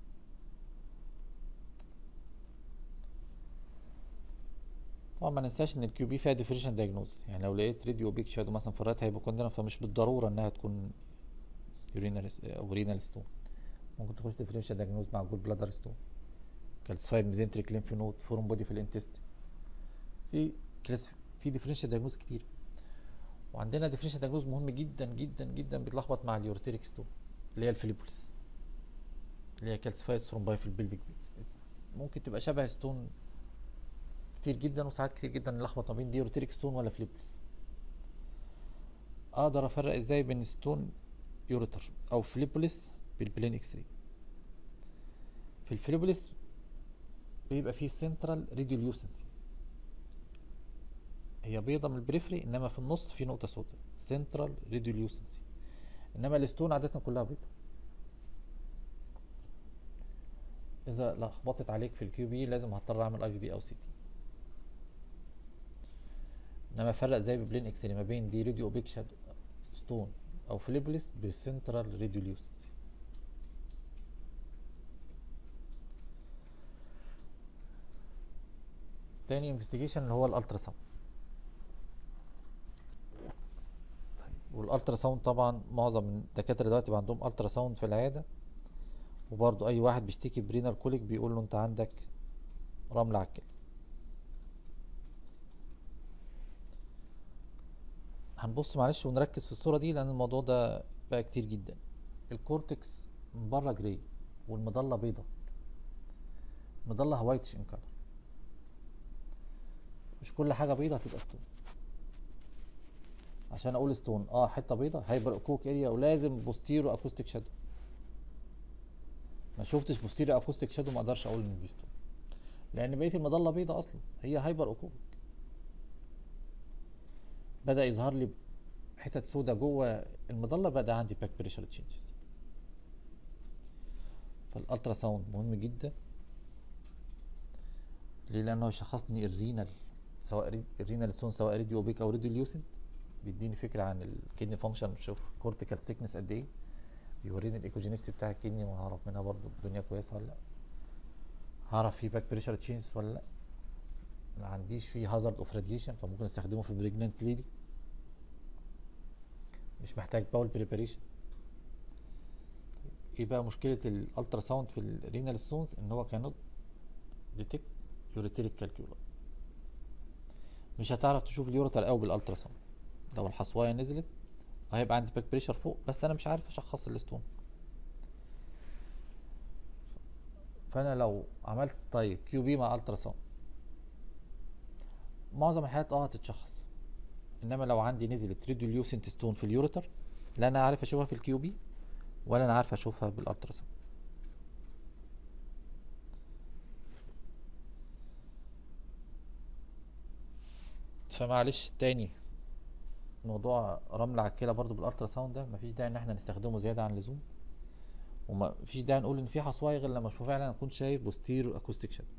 طبعا ما ننساش ان الكيو بي فيها ديفريشن دايجنوز يعني لو لقيت راديو بيك شادو مثلا في الرايت هيبوكوندرا فمش بالضروره انها تكون يورينال او رينال ستون ممكن تخش ديفريشن دايجنوز مع جول بلادر ستون كالسفايد ميزنتريك ليمف نود فورم بودي في الانتست في كلاس في ديفرنشال دايجنوز كتير وعندنا ديفرنشال دايجنوز مهم جدا جدا جدا بيتلخبط مع اليورتيريك ستون اللي هي الفليبوليس اللي هي كالسفايد ثرومباي في البلفيك بيتس ممكن تبقى شبه ستون كتير جدا وساعات كتير جدا نلخبط ما بين دي يورتيريك ستون ولا فليبوليس اقدر افرق ازاي بين ستون يوريتر او فليبوليس بالبلين اكس راي في الفليبوليس بيبقى فيه سنترال ريديوليوسنسي هي بيضة من البريفري انما في النص في نقطة سوداء سنترال ريديوليوسنسي انما الستون عادة كلها بيضة اذا لخبطت عليك في الكيو بي لازم هضطر اعمل اي في بي او سي تي انما افرق ازاي ببلين اكس ما بين دي راديو اوبيك شادو ستون او فليبلس بالسنترال ريديوليوسنسي تاني انفستيجيشن اللي هو الالترا ساوند والالترا ساوند طبعا معظم الدكاتره دلوقتي بقى عندهم الترا ساوند في العياده وبرضو اي واحد بيشتكي برينال كوليك بيقول له انت عندك رمل على الكلى هنبص معلش ونركز في الصوره دي لان الموضوع ده بقى كتير جدا الكورتكس من بره جراي والمضله بيضه المضله وايتش ان كلر مش كل حاجه بيضه هتبقى ستون عشان اقول ستون اه حته بيضه هايبر كوك اريا ولازم بوستيرو اكوستيك شادو ما شفتش بوستيرو اكوستيك شادو ما اقدرش اقول ان دي ستون لان بقيه المضله بيضه اصلا هي هايبر اوكوبيك بدا يظهر لي حتت سودا جوه المضله بدا عندي باك بريشر تشينجز فالالترا ساوند مهم جدا ليه لانه يشخصني الرينال سواء الرينال ستون سواء ريديو اوبيك او ريديو ليوسنت بيديني فكره عن الكدني فانكشن بشوف كورتيكال سيكنس قد ايه بيوريني الايكوجينيستي بتاع الكدني وهعرف منها برضو الدنيا كويسه ولا لا هعرف في باك بريشر تشينج ولا لا ما عنديش فيه هازارد اوف راديشن فممكن استخدمه في بريجننت ليدي مش محتاج باول بريباريشن ايه بقى مشكله الالترا ساوند في الرينال ستونز ان هو كانوت ديتكت يوريتيريك كالكيولا مش هتعرف تشوف اليوريتر قوي بالالترا ساوند لو الحصوايه نزلت هيبقى عندي باك بريشر فوق بس انا مش عارف اشخص الستون فانا لو عملت طيب كيو بي مع الترا ساوند معظم الحالات اه هتتشخص انما لو عندي نزلت ريديوليوسنت ستون في اليوريتر لا انا عارف اشوفها في الكيو بي ولا انا عارف اشوفها بالالترا ساوند فمعلش تاني موضوع رمل على الكلى برضو بالالترا ساوند ده مفيش داعي ان احنا نستخدمه زياده عن اللزوم ومفيش داعي نقول ان في حصوايه غير لما اشوف فعلا اكون شايف بوستير اكوستيك شادو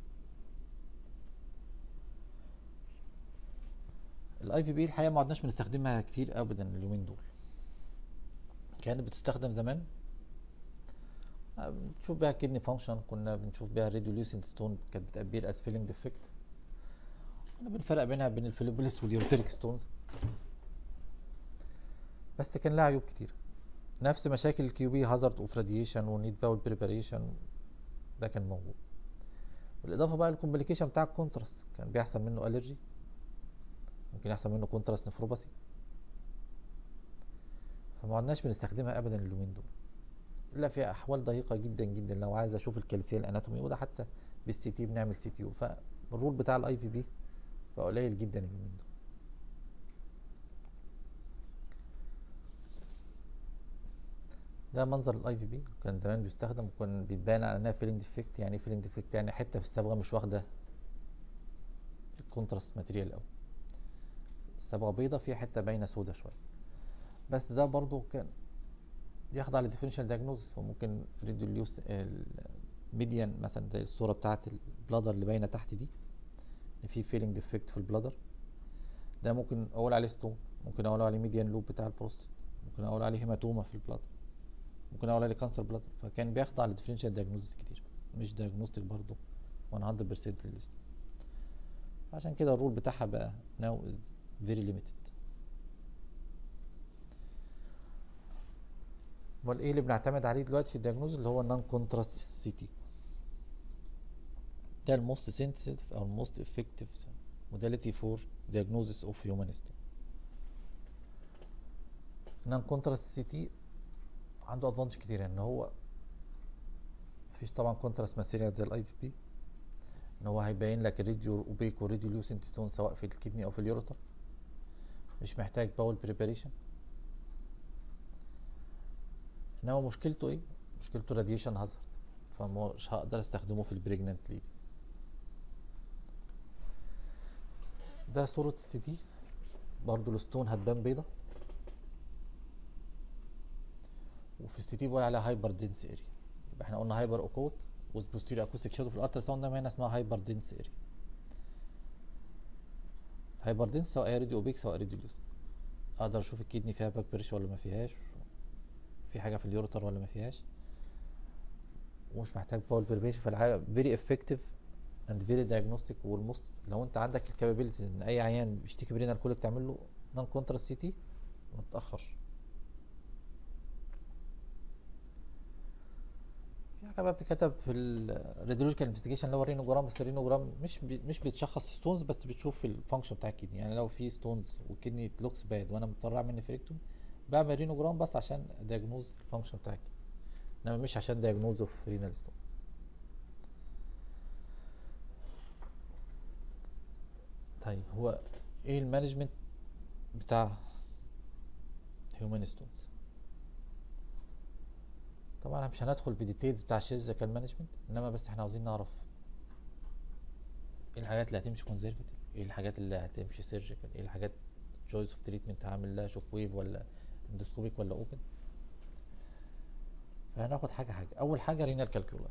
الاي في بي الحقيقه ما عدناش بنستخدمها كتير ابدا اليومين دول كانت بتستخدم زمان بنشوف بيها كدني فانكشن كنا بنشوف بيها ريديوليوسنت ستون كانت بتأبير از فيلينج ديفكت كنا بنفرق بينها بين الفيليبوليس واليورتيريك ستونز بس كان لها عيوب كتير نفس مشاكل الكيو بي هازارد اوف راديشن ونيد باول بريباريشن ده كان موجود بالاضافه بقى الكومبليكيشن بتاع الكونتراست كان بيحصل منه الرجي ممكن يحصل منه كونتراست نفروباسي فما عدناش بنستخدمها ابدا اليومين دول الا في احوال ضيقه جدا جدا لو عايز اشوف الكالسيال اناتومي وده حتى بالسي تي بنعمل سي تي يو فالرول بتاع الاي في بي بقى قليل جدا اليومين دول ده منظر الاي في بي كان زمان بيستخدم وكان بيتبان على انها فيلينج ديفكت يعني فيلينج ديفكت يعني حته في الصبغه مش واخده الكونتراست ماتيريال قوي الصبغه بيضه فيها حته باينه سودا شويه بس ده برضو كان يخضع لديفرنشال دايجنوزس وممكن ريديوليوس الميديان مثلا زي الصوره بتاعه البلادر اللي باينه تحت دي ان في فيلينج ديفكت في البلادر ده ممكن اقول عليه ستون ممكن اقول عليه ميديان لوب بتاع البروستات ممكن اقول عليه هيماتوما في البلادر ممكن اقول عليه كانسر بلادر فكان بيخضع لديفرنشال دايجنوزس كتير مش دايجنوستيك برضه 100% للست عشان كده الرول بتاعها بقى now is very limited امال ايه اللي بنعتمد عليه دلوقتي في الدياجنوز اللي هو النون كونتراست سي تي ده الموست سنسيتيف او الموست افكتيف modality فور diagnosis اوف هيومن stone النون كونتراست سي تي عنده ادفانتج كتير ان هو مفيش طبعا كونتراست ماتيريال زي الاي في بي ان هو هيبين لك الريديو اوبيك والريديو ليوسنت ستون سواء في الكدني او في اليوروتر مش محتاج باول بريباريشن انما مشكلته ايه مشكلته راديشن هازارد فمش هقدر استخدمه في البريجننت ليدي ده صورة السي تي برضو الستون هتبان بيضة وفي السي تي بقول عليها هايبر دنس اريا يبقى احنا قلنا هايبر اوكويك والبوستيريو اكوستيك شادو في الالترا ساوند هنا اسمها هايبر دنس اريا هايبر دنس سواء راديو اوبيك سواء راديو لوس اقدر اشوف الكدني فيها باك بريش ولا ما فيهاش في حاجه في اليوروتر ولا ما فيهاش ومش محتاج باول بريبريشن فالحاجه فيري افكتيف اند فيري دايجنوستيك والموست لو انت عندك الكابابيلتي ان اي عيان بيشتكي برينال كوليك تعمل له نون كونترا سي تي ما تتاخرش في حاجه بقى بتتكتب في الراديولوجيكال انفستيجيشن اللي هو الرينوجرام بس الرينوجرام مش بي مش بتشخص ستونز بس بتشوف الفانكشن بتاع الكدني يعني لو في ستونز والكدني لوكس باد وانا مضطر اعمل نفريكتوم بعمل رينوجرام بس عشان دياجنوز الفانكشن بتاع الكدني انما مش عشان دياجنوز اوف رينال ستون طيب هو ايه المانجمنت بتاع هيومن ستونز طبعا مش هندخل في ديتيلز بتاع السيرجيكال مانجمنت انما بس احنا عاوزين نعرف ايه الحاجات اللي هتمشي كونزرفتيف ايه الحاجات اللي هتمشي سيرجيكال ايه الحاجات جويس اوف تريتمنت هعمل لها شوك ويف ولا اندوسكوبيك ولا اوبن فهناخد حاجه حاجه اول حاجه رينال كالكولا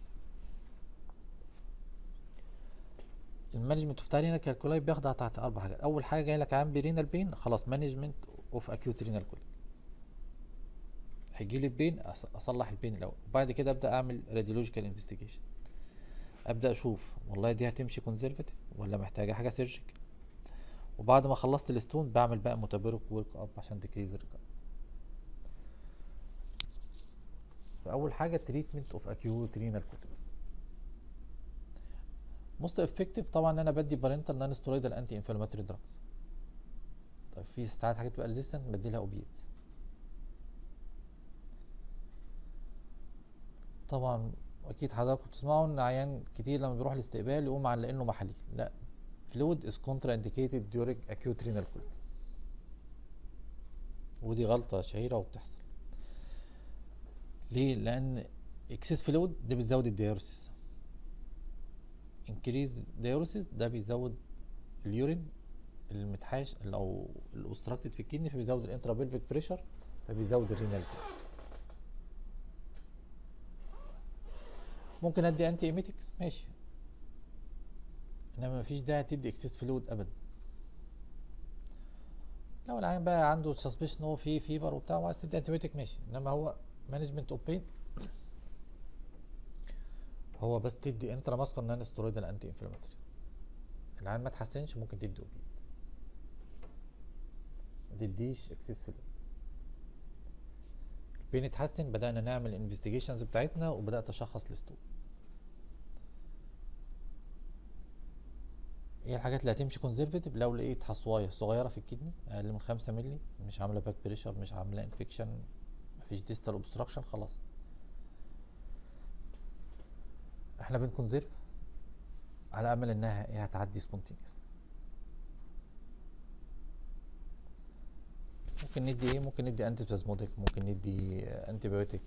المانجمنت اوف رينال كالكولاي بيخضع تحت اربع حاجات اول حاجه جاي لك عام برينال بين خلاص مانجمنت اوف اكيوت رينال كوليك هيجي لي البين اصلح البين الاول وبعد كده ابدا اعمل راديولوجيكال انفستيجيشن ابدا اشوف والله دي هتمشي كونزرفتيف ولا محتاجه حاجه سيرجيكال وبعد ما خلصت الستون بعمل بقى متبرك ورك اب عشان تكريز الريكاب فاول حاجه تريتمنت اوف اكيوت رينال كوليك موست افكتيف طبعا انا بدي بارنتال نان سترويدال انتي انفلاماتوري دراجز طيب في ساعات حاجات بتبقى ريزيستنت بدي لها اوبيت طبعا اكيد حضراتكم بتسمعوا ان عيان كتير لما بيروح الاستقبال يقوم على انه محاليل لا fluid is contraindicated during acute renal colic ودي غلطة شهيرة وبتحصل ليه؟ لأن excess fluid ده بيزود الديوريسيس increase diuresis ده بيزود اليورين المتحاش او الاوستراكتد في الكدني فبيزود الانترابيلفيك بريشر فبيزود الرينال ممكن ادي انتي ايميتكس ماشي انما مفيش داعي تدي اكسس فلويد ابدا لو العيان بقى عنده سسبشن ان هو في فيفر وبتاع وعايز تدي انتي ماشي انما هو مانجمنت اوف بين هو بس تدي انترا ماسكر نان سترويدال انتي انفلاماتوري العيان ما اتحسنش ممكن تدي اوبيد ما تديش اكسس فلويد البين اتحسن بدانا نعمل انفستيجيشنز بتاعتنا وبدات اشخص الستون ايه الحاجات اللي هتمشي كونزرفتيف لو لقيت حصوايه صغيره في الكدني اقل من خمسة مللي مش عامله باك بريشر مش عامله انفكشن مفيش ديستال اوبستراكشن خلاص احنا بنكونزرف على امل انها ايه هتعدي سبونتينيوس ممكن ندي ايه ممكن ندي انتي سبازموديك ممكن ندي انتي بايوتيك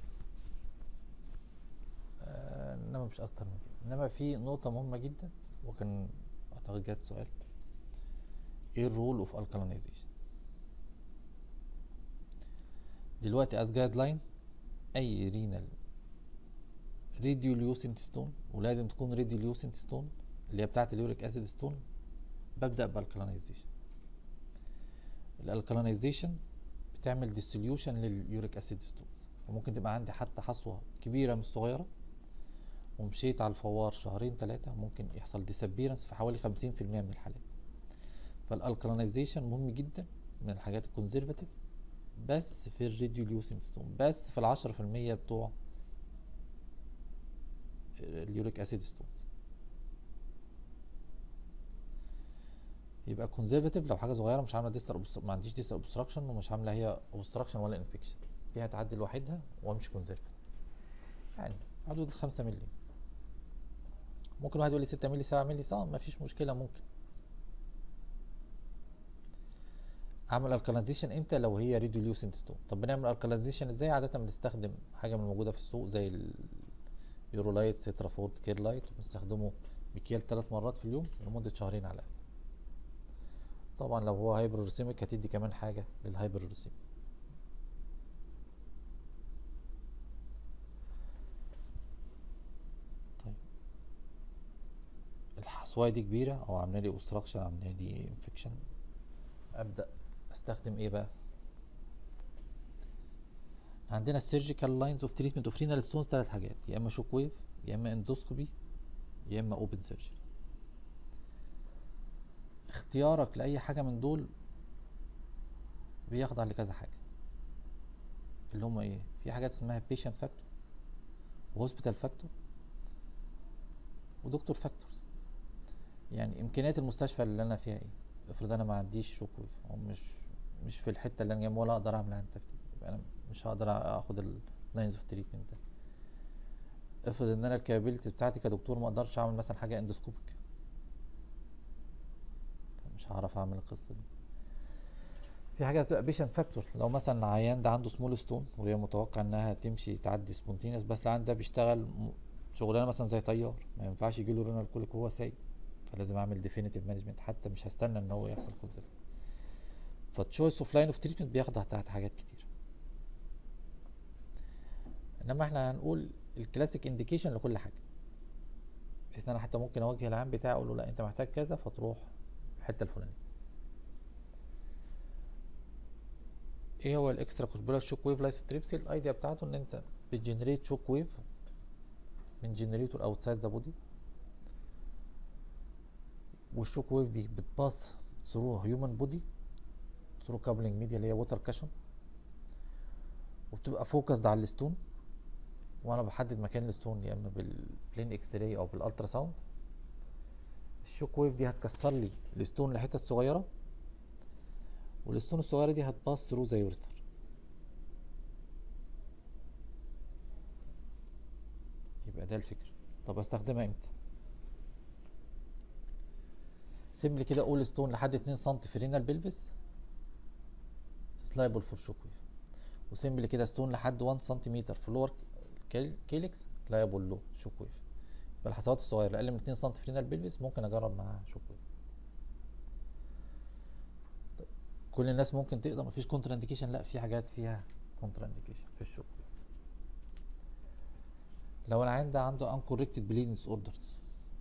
آه انما مش اكتر من كده انما في نقطه مهمه جدا وكان اعتقد جات سؤال ايه الرول اوف الكالينيزيشن دلوقتي از جايد لاين اي رينال ريديوليوسنت ستون ولازم تكون ريديوليوسنت ستون اللي هي بتاعت اليوريك اسيد ستون ببدا بالكلانيزيشن الالكلانيزيشن بتعمل ديسوليوشن لليوريك اسيد ستون وممكن تبقى عندي حتى حصوه كبيره مش صغيره ومشيت على الفوار شهرين ثلاثه ممكن يحصل ديسابيرنس في حوالي 50% من الحالات فالالكلانيزيشن مهم جدا من الحاجات الكونزرفاتيف بس في الريديوليوسين ستون بس في العشرة في المية بتوع اليوريك اسيد ستون يبقى كونزرفاتيف لو حاجه صغيره مش عامله ديستر ما عنديش ديستر اوبستراكشن ومش عامله هي اوبستراكشن ولا انفكشن دي هتعدي لوحدها وامشي كونزرفاتيف يعني حدود الخمسة مللي ممكن واحد يقول لي 6 مللي 7 مللي صح ما فيش مشكله ممكن اعمل الكاليزيشن امتى لو هي ريديوليوسنت ستون طب بنعمل الكاليزيشن ازاي عاده بنستخدم حاجه من الموجوده في السوق زي اليورولايت سيترافورد كيرلايت بنستخدمه بكيال ثلاث مرات في اليوم لمده شهرين على الاقل طبعا لو هو هايبرورسيميك هتدي كمان حاجه للهايبرورسيميك طيب الحصوايه دي كبيره او عامله لي اوبستراكشن عامله لي انفكشن ابدا استخدم ايه بقى عندنا السيرجيكال لاينز اوف تريتمنت اوف رينال ستونز ثلاث حاجات يا اما شوك ويف يا اما اندوسكوبي يا اما اوبن سيرجري اختيارك لاي حاجه من دول بيخضع لكذا حاجه اللي هم ايه في حاجات اسمها بيشنت فاكتور وهوسبيتال فاكتور ودكتور فاكتور يعني امكانيات المستشفى اللي انا فيها ايه افرض انا ما عنديش شوك ويف او مش مش في الحته اللي انا جنب ولا اقدر اعمل عن تفتيت يبقى انا مش هقدر اخد اللاينز اوف تريتمنت ده افرض ان انا الكابابيلتي بتاعتي كدكتور ما اقدرش اعمل مثلا حاجه اندوسكوبيك مش هعرف اعمل القصه دي في حاجه بتبقى بيشنت فاكتور لو مثلا العيان ده عنده سمول ستون وهي متوقع انها تمشي تعدي سبونتينس بس العيان ده بيشتغل شغلانه مثلا زي طيار ما ينفعش يجي له رينال كوليك وهو سايق فلازم اعمل ديفينيتيف مانجمنت حتى مش هستنى ان هو يحصل كونسيرت فالتشويس اوف لاين اوف تريتمنت بيخضع تحت حاجات كتير انما احنا هنقول الكلاسيك انديكيشن لكل حاجه بحيث ان انا حتى ممكن اوجه العام بتاعي اقول له لا انت محتاج كذا فتروح الحته الفلانيه ايه هو الاكسترا كوربولار شوك ويف لايسوتريبسي الايديا بتاعته ان انت بتجنريت شوك ويف من جنريتور اوتسايد ذا بودي والشوك ويف دي بتباص ثرو هيومن بودي ثرو كابلنج ميديا اللي هي ووتر كاشون وبتبقى فوكسد على الستون وانا بحدد مكان الستون يا اما بالبلين اكس راي او بالالترا ساوند الشوك ويف دي هتكسر لي الستون لحتت صغيره والستون الصغيره دي هتباص ثرو زي ورتر يبقى ده الفكر طب استخدمها امتى سيبلي كده اقول ستون لحد 2 سم في رينال بلبس سلايبل فور شوك ويف وسيمبلي كده ستون لحد 1 سم في لور كيلكس لايبل له شوك ويف يبقى الحصوات الصغيره اقل من 2 سم في رينال بلبس ممكن اجرب معاها شوك ويف طيب كل الناس ممكن تقدر مفيش كونتر انديكيشن لا في حاجات فيها كونتر انديكيشن في الشوك ويف لو العيان ده عنده uncorrected bleeding disorders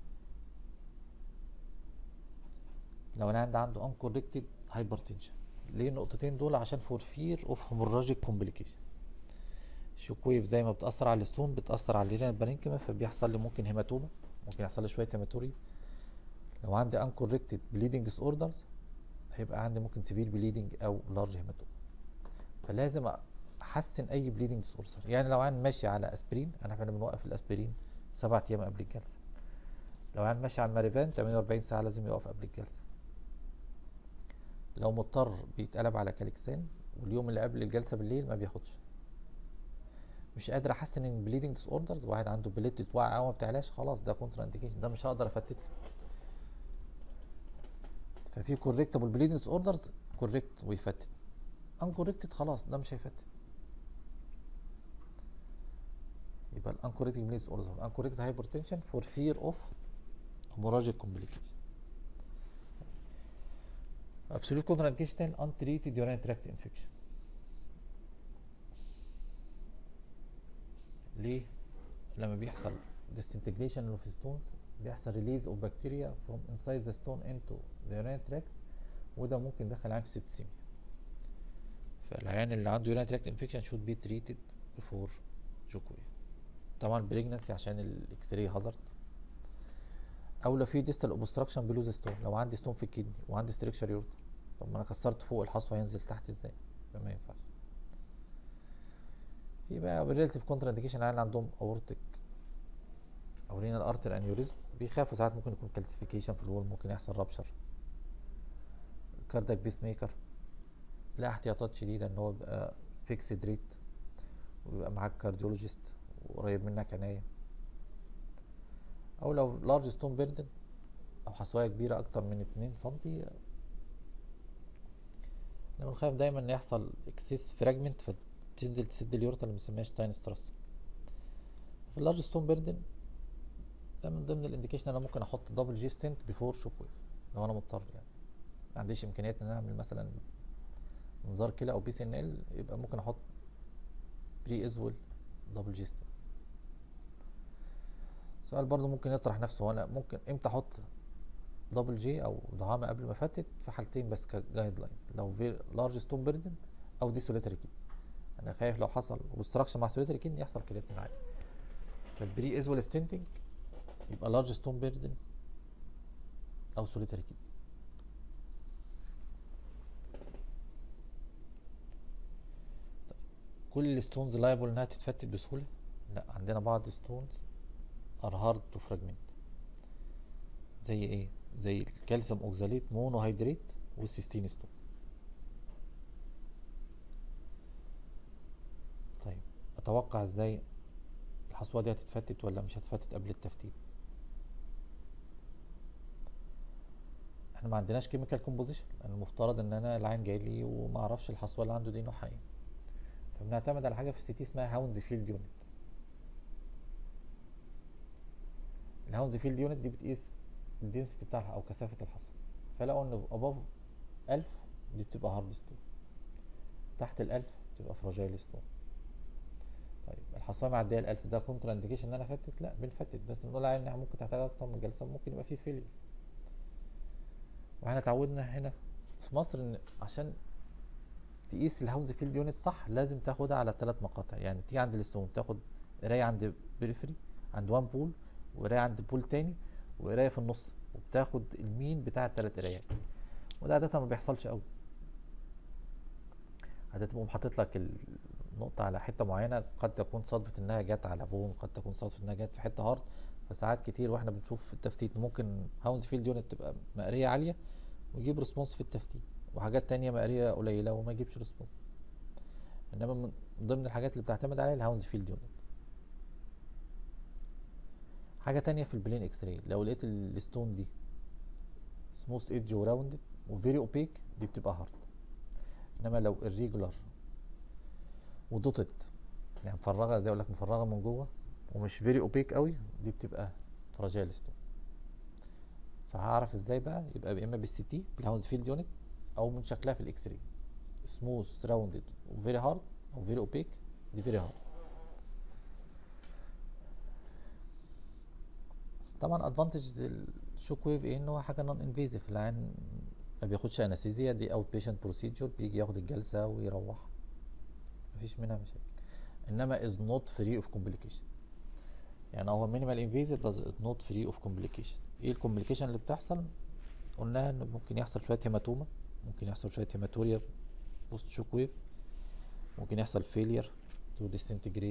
لو العيان ده عنده uncorrected hypertension ليه النقطتين دول عشان فور فير اوف هيموراجيك كومبليكيشن الشوك ويف زي ما بتاثر على الستون بتاثر على الرينال بارينكيما فبيحصل لي ممكن هيماتوما ممكن يحصل لي شويه هيماتوري لو عندي uncorrected bleeding disorders هيبقى عندي ممكن سيفير بليدنج او لارج هيماتوما فلازم احسن اي بليدنج ديسوردر يعني لو عيان ماشي على اسبرين انا احنا بنوقف الاسبرين سبعة ايام قبل الجلسه لو عيان ماشي على الماريفان 48 ساعه لازم يقف قبل الجلسه لو مضطر بيتقلب على كاليكسان واليوم اللي قبل الجلسه بالليل ما بياخدش مش قادر احسن ان بليدنج ديس اوردرز واحد عنده بليت واقع قوي ما بتعلاش خلاص ده كونتر انديكيشن ده مش هقدر افتت له ففي كوريكتابل بليدنج ديس اوردرز كوريكت ويفتت انكوريكتد خلاص ده مش هيفتت يبقى الانكوريكتد بليدنج ديس اوردرز انكوريكتد هايبرتنشن فور فير اوف هيموراجيك كومبليكيشن absolute contraindication untreated urinary tract infection ليه لما بيحصل disintegration of stones بيحصل release of bacteria from inside the stone into the urinary tract وده ممكن يدخل عين في septicemia فالعيان اللي عنده urinary tract infection should be treated before جوكوي طبعا pregnancy عشان الاكس راي هازارد او لو في distal obstruction below the stone لو عندي stone في الكدني وعندي structure يورتا طب ما انا كسرت فوق الحصوه هينزل تحت ازاي فما ينفعش في بقى relative كونترا انديكيشن عيال عندهم اورتك او رينال ارتر انيوريزم بيخافوا ساعات ممكن يكون كالسيفيكيشن في الوول ممكن يحصل رابشر كاردك بيس ميكر لا احتياطات شديده ان هو يبقى فيكسد ريت ويبقى معاك كارديولوجيست وقريب منك عنايه او لو لارج ستون بيردن او حصويه كبيره اكتر من 2 سنتي احنا بنخاف دايما ان يحصل اكسس فراجمنت فتنزل تسد اليورتا اللي بنسميها شتاين ستراس في اللارج ستون بيردن ده من ضمن الانديكيشن انا ممكن احط دبل جي ستنت بيفور شوك ويف لو انا مضطر يعني ما عنديش امكانيات ان انا اعمل مثلا منظار كلى او بي سي ان ال يبقى ممكن احط بري ازول دبل جي ستنت سؤال برضو ممكن يطرح نفسه هو انا ممكن امتى احط دبل جي او دعامه قبل ما فتت في حالتين بس كجايد لاينز لو لارج ستون بيردن او دي سوليتري كيد انا خايف لو حصل اوبستراكشن مع سوليتري كيد يحصل كرياتين عالي فالبري ازول ستنتنج يبقى لارج ستون بيردن او سوليتري كيد كل الستونز لايبل انها تتفتت بسهوله لا عندنا بعض ستونز ار هارد تو فراجمنت زي ايه زي الكالسيوم اوكزاليت مونو هيدريت والسيستين ستون طيب اتوقع ازاي الحصوه دي هتتفتت ولا مش هتتفتت قبل التفتيت احنا ما عندناش كيميكال كومبوزيشن المفترض ان انا العين جاي لي وما اعرفش الحصوه اللي عنده دي نوعها ايه فبنعتمد على حاجه في السي تي اسمها هاوندز فيلد يونت الهاوندز فيلد يونت دي بتقيس الدنسيتي بتاعها او كثافه الحصوه فلقوا ان اباف 1000 دي بتبقى هارد ستون تحت ال 1000 بتبقى فراجايل ستون طيب الحصوه معديه ال 1000 ده كونترا انديكيشن ان انا فتت لا بنفتت بس بنقول عليها انها ممكن تحتاج اكتر من جلسه ممكن يبقى فيه فيلير واحنا اتعودنا هنا في مصر ان عشان تقيس الهاوز فيلد يونت صح لازم تاخدها على ثلاث مقاطع يعني تيجي عند الستون تاخد قرايه عند بريفري عند وان بول وقرايه عند بول تاني وقرايه في النص وبتاخد المين بتاع الثلاث قرايات وده عاده ما بيحصلش قوي عاده بقوم حاطط لك النقطه على حته معينه قد تكون صدفه انها جت على بون قد تكون صدفه انها جت في حته هارد فساعات كتير واحنا بنشوف في التفتيت ممكن هاونز فيلد يونت تبقى مقريه عاليه ويجيب ريسبونس في التفتيت وحاجات تانية مقريه قليله وما يجيبش ريسبونس انما من ضمن الحاجات اللي بتعتمد عليها الهاونز فيلد يونت حاجه تانية في البلين اكس راي لو لقيت الستون دي سموث ايدج وراوندد وفيري اوبيك دي بتبقى هارد انما لو الريجولار ودوتت يعني مفرغه زي اقول لك مفرغه من جوه ومش فيري اوبيك قوي دي بتبقى فراجيل ستون فهعرف ازاي بقى يبقى يا اما بالسي تي بالهاوند فيلد يونت او من شكلها في الاكس راي سموث راوندد وفيري هارد او فيري اوبيك دي فيري هارد طبعا ادفانتج الشوك ويف ايه ان هو حاجه نون انفيزيف العين ما بياخدش انستيزيا دي اوت بيشنت بروسيجر بيجي ياخد الجلسه ويروح مفيش منها مشاكل انما از نوت فري اوف كومبليكيشن يعني هو مينيمال انفيزيف بس نوت فري اوف كومبليكيشن ايه الكومبليكيشن اللي بتحصل قلنا ان ممكن يحصل شويه هيماتوما ممكن يحصل شويه هيماتوريا بوست شوك ويف ممكن يحصل فيلير تو ديسنتجريت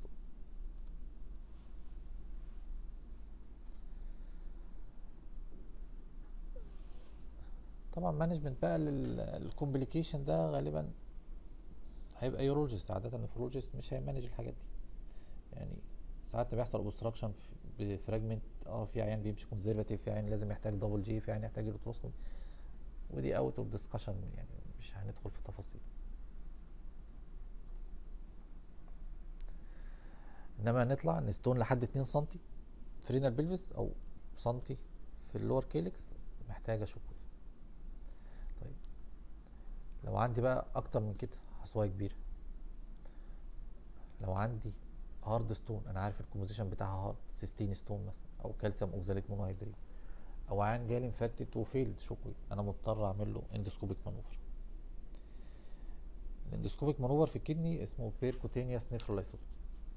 طبعا مانجمنت بقى للكومبليكيشن ده غالبا هيبقى يورولوجيست عاده النفرولوجيست مش هيمانج الحاجات دي يعني ساعات بيحصل اوبستراكشن بفراجمنت اه في عيان بيمشي كونزرفاتيف في عيان لازم يحتاج دبل جي في عيان يحتاج روتروسكوبي ودي اوت اوف ديسكشن يعني مش هندخل في تفاصيل انما نطلع نستون لحد 2 سم فرينال بلفس او سنتي في اللور كيلكس محتاجه شوك طيب لو عندي بقى اكتر من كده حصوه كبيره لو عندي هارد ستون انا عارف الكومبوزيشن بتاعها هارد سيستين ستون مثلا او كالسيوم اوكزاليت مونوهيدريت او عيان جالي انفكتد وفيلد شوكوي انا مضطر اعمل له اندوسكوبيك مانوفر الاندوسكوبيك مانوفر في الكدني اسمه بيركوتينيوس نيفرولايسوتومي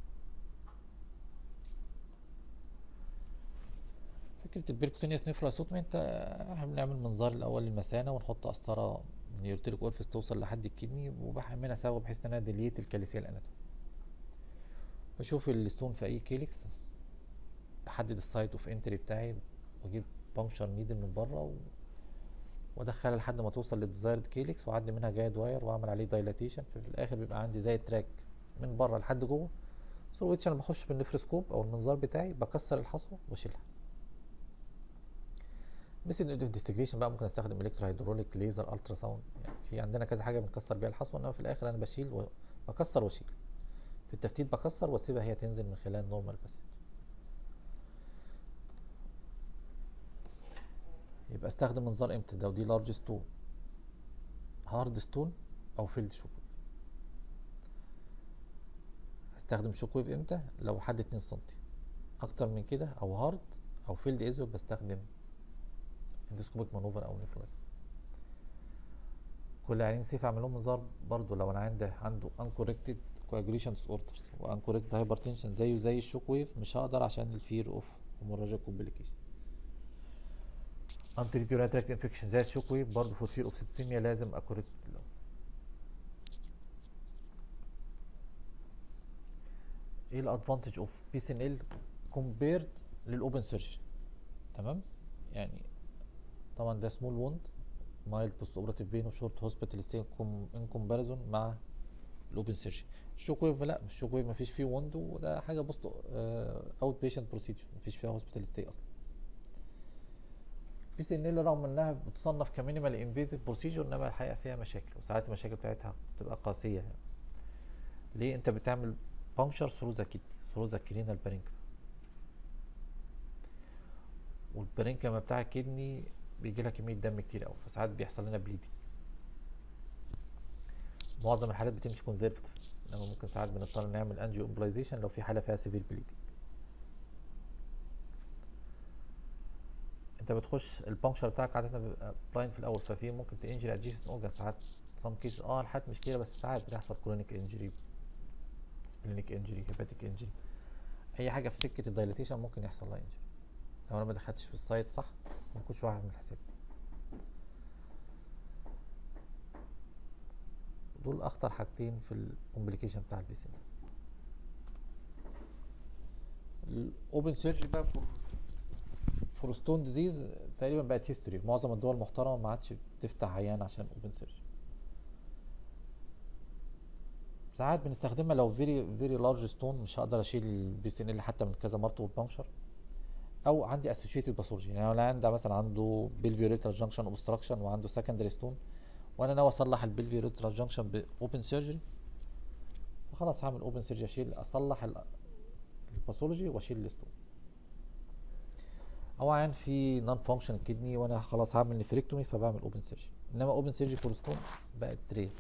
فكره البيركوتينيوس نيفرولايسوتومي انت احنا بنعمل منظار الاول للمثانه ونحط قسطره من يورتيريك اورفيس توصل لحد الكدني وبحملها سوا بحيث ان انا ديليت الكاليسيال اناتومي بشوف الستون في اي كيلكس بحدد السايت اوف انتري بتاعي واجيب بانكشر نيدل من بره و... وادخلها لحد ما توصل للديزايرد كيلكس واعدي منها جايد واير واعمل عليه دايلاتيشن في الاخر بيبقى عندي زي تراك من بره لحد جوه سو ويتش انا بخش بالنفروسكوب او المنظار بتاعي بكسر الحصوه واشيلها مثل الانفستيجيشن بقى ممكن استخدم الكترو هيدروليك ليزر الترا ساوند يعني في عندنا كذا حاجه بنكسر بيها الحصوه انما في الاخر انا بشيل بكسر واشيل في التفتيت بكسر واسيبها هي تنزل من خلال نورمال باسج يبقى استخدم منظار امتى ده ودي لارج ستون هارد ستون او فيلد شوك استخدم شوك ويف امتى لو حد 2 سم اكتر من كده او هارد او فيلد ايزول بستخدم اندوسكوبيك مانوفر او نيفرولايز كل عيانين سيف اعمل لهم منظار برضو لو انا عندي عنده انكوركتد كواجوليشن ديس اوردرز وانكوركتد هايبرتنشن زيه زي الشوك ويف مش هقدر عشان الفير اوف هيموراجيك كومبليكيشن انتريت يورين تراكت انفكشن زي الشوك ويف برضه فور فير اوف سيبسيميا لازم اكوركت ايه الادفانتج اوف بي سي ان ال كومبيرد للاوبن سيرجري تمام يعني طبعا ده سمول ووند مايلد بوست اوبراتيف بين وشورت هوسبيتال ستي ان كومباريزون مع الاوبن سيرجري الشوك ويف لا الشوك ويف مفيش فيه ووند وده حاجه بوست اوت بيشنت بروسيجر مفيش فيها هوسبيتال ستي اصلا بي سي ان ال رغم انها بتصنف كمينيمال انفيزيف بروسيجر انما الحقيقه فيها مشاكل وساعات المشاكل بتاعتها بتبقى قاسيه يعني. ليه انت بتعمل بانكشر ثرو ذا كدني ثرو ذا كرينال بارينكما والبارينكما بتاع الكدني بيجي لها كميه دم كتير قوي فساعات بيحصل لنا بليدنج معظم الحالات بتمشي كونزرفتيف انما ممكن ساعات بنضطر نعمل انجيو امبلايزيشن لو في حاله فيها سيفير بليدنج انت بتخش البانكشر بتاعك عاده بيبقى بلايند في الاول ففي ممكن تنجري ادجيسنت اورجان ساعات سام كيس اه الحالات مش كده بس ساعات بتحصل كرونيك انجري سبلينيك انجري هيباتيك انجري اي حاجه في سكه الدايليتيشن ممكن يحصل لها انجري لو انا ما دخلتش في السايت صح ما كنتش واحد من الحساب دول اخطر حاجتين في الكومبليكيشن بتاع البي سي الاوبن سيرجري بقى فور فور ستون ديزيز تقريبا بقت هيستوري معظم الدول المحترمه ما عادش بتفتح عيان عشان اوبن سيرجري ساعات بنستخدمها لو فيري فيري لارج ستون مش هقدر اشيل البي سي ان ال حتى من كذا مرته والبنكشر او عندي اسوشيتد باثولوجي يعني لو عندي مثلا عنده بيلفيوريترال جانكشن اوبستراكشن وعنده سكندري ستون وانا ناوي اصلح البيلفيوريترال جانكشن باوبن سيرجري فخلاص هعمل اوبن سيرجري اشيل اصلح الباثولوجي واشيل الستون او عيان في نون فانكشن كدني وانا خلاص هعمل نفريكتومي فبعمل اوبن سيرجري انما اوبن سيرجري فور ستون بقت رير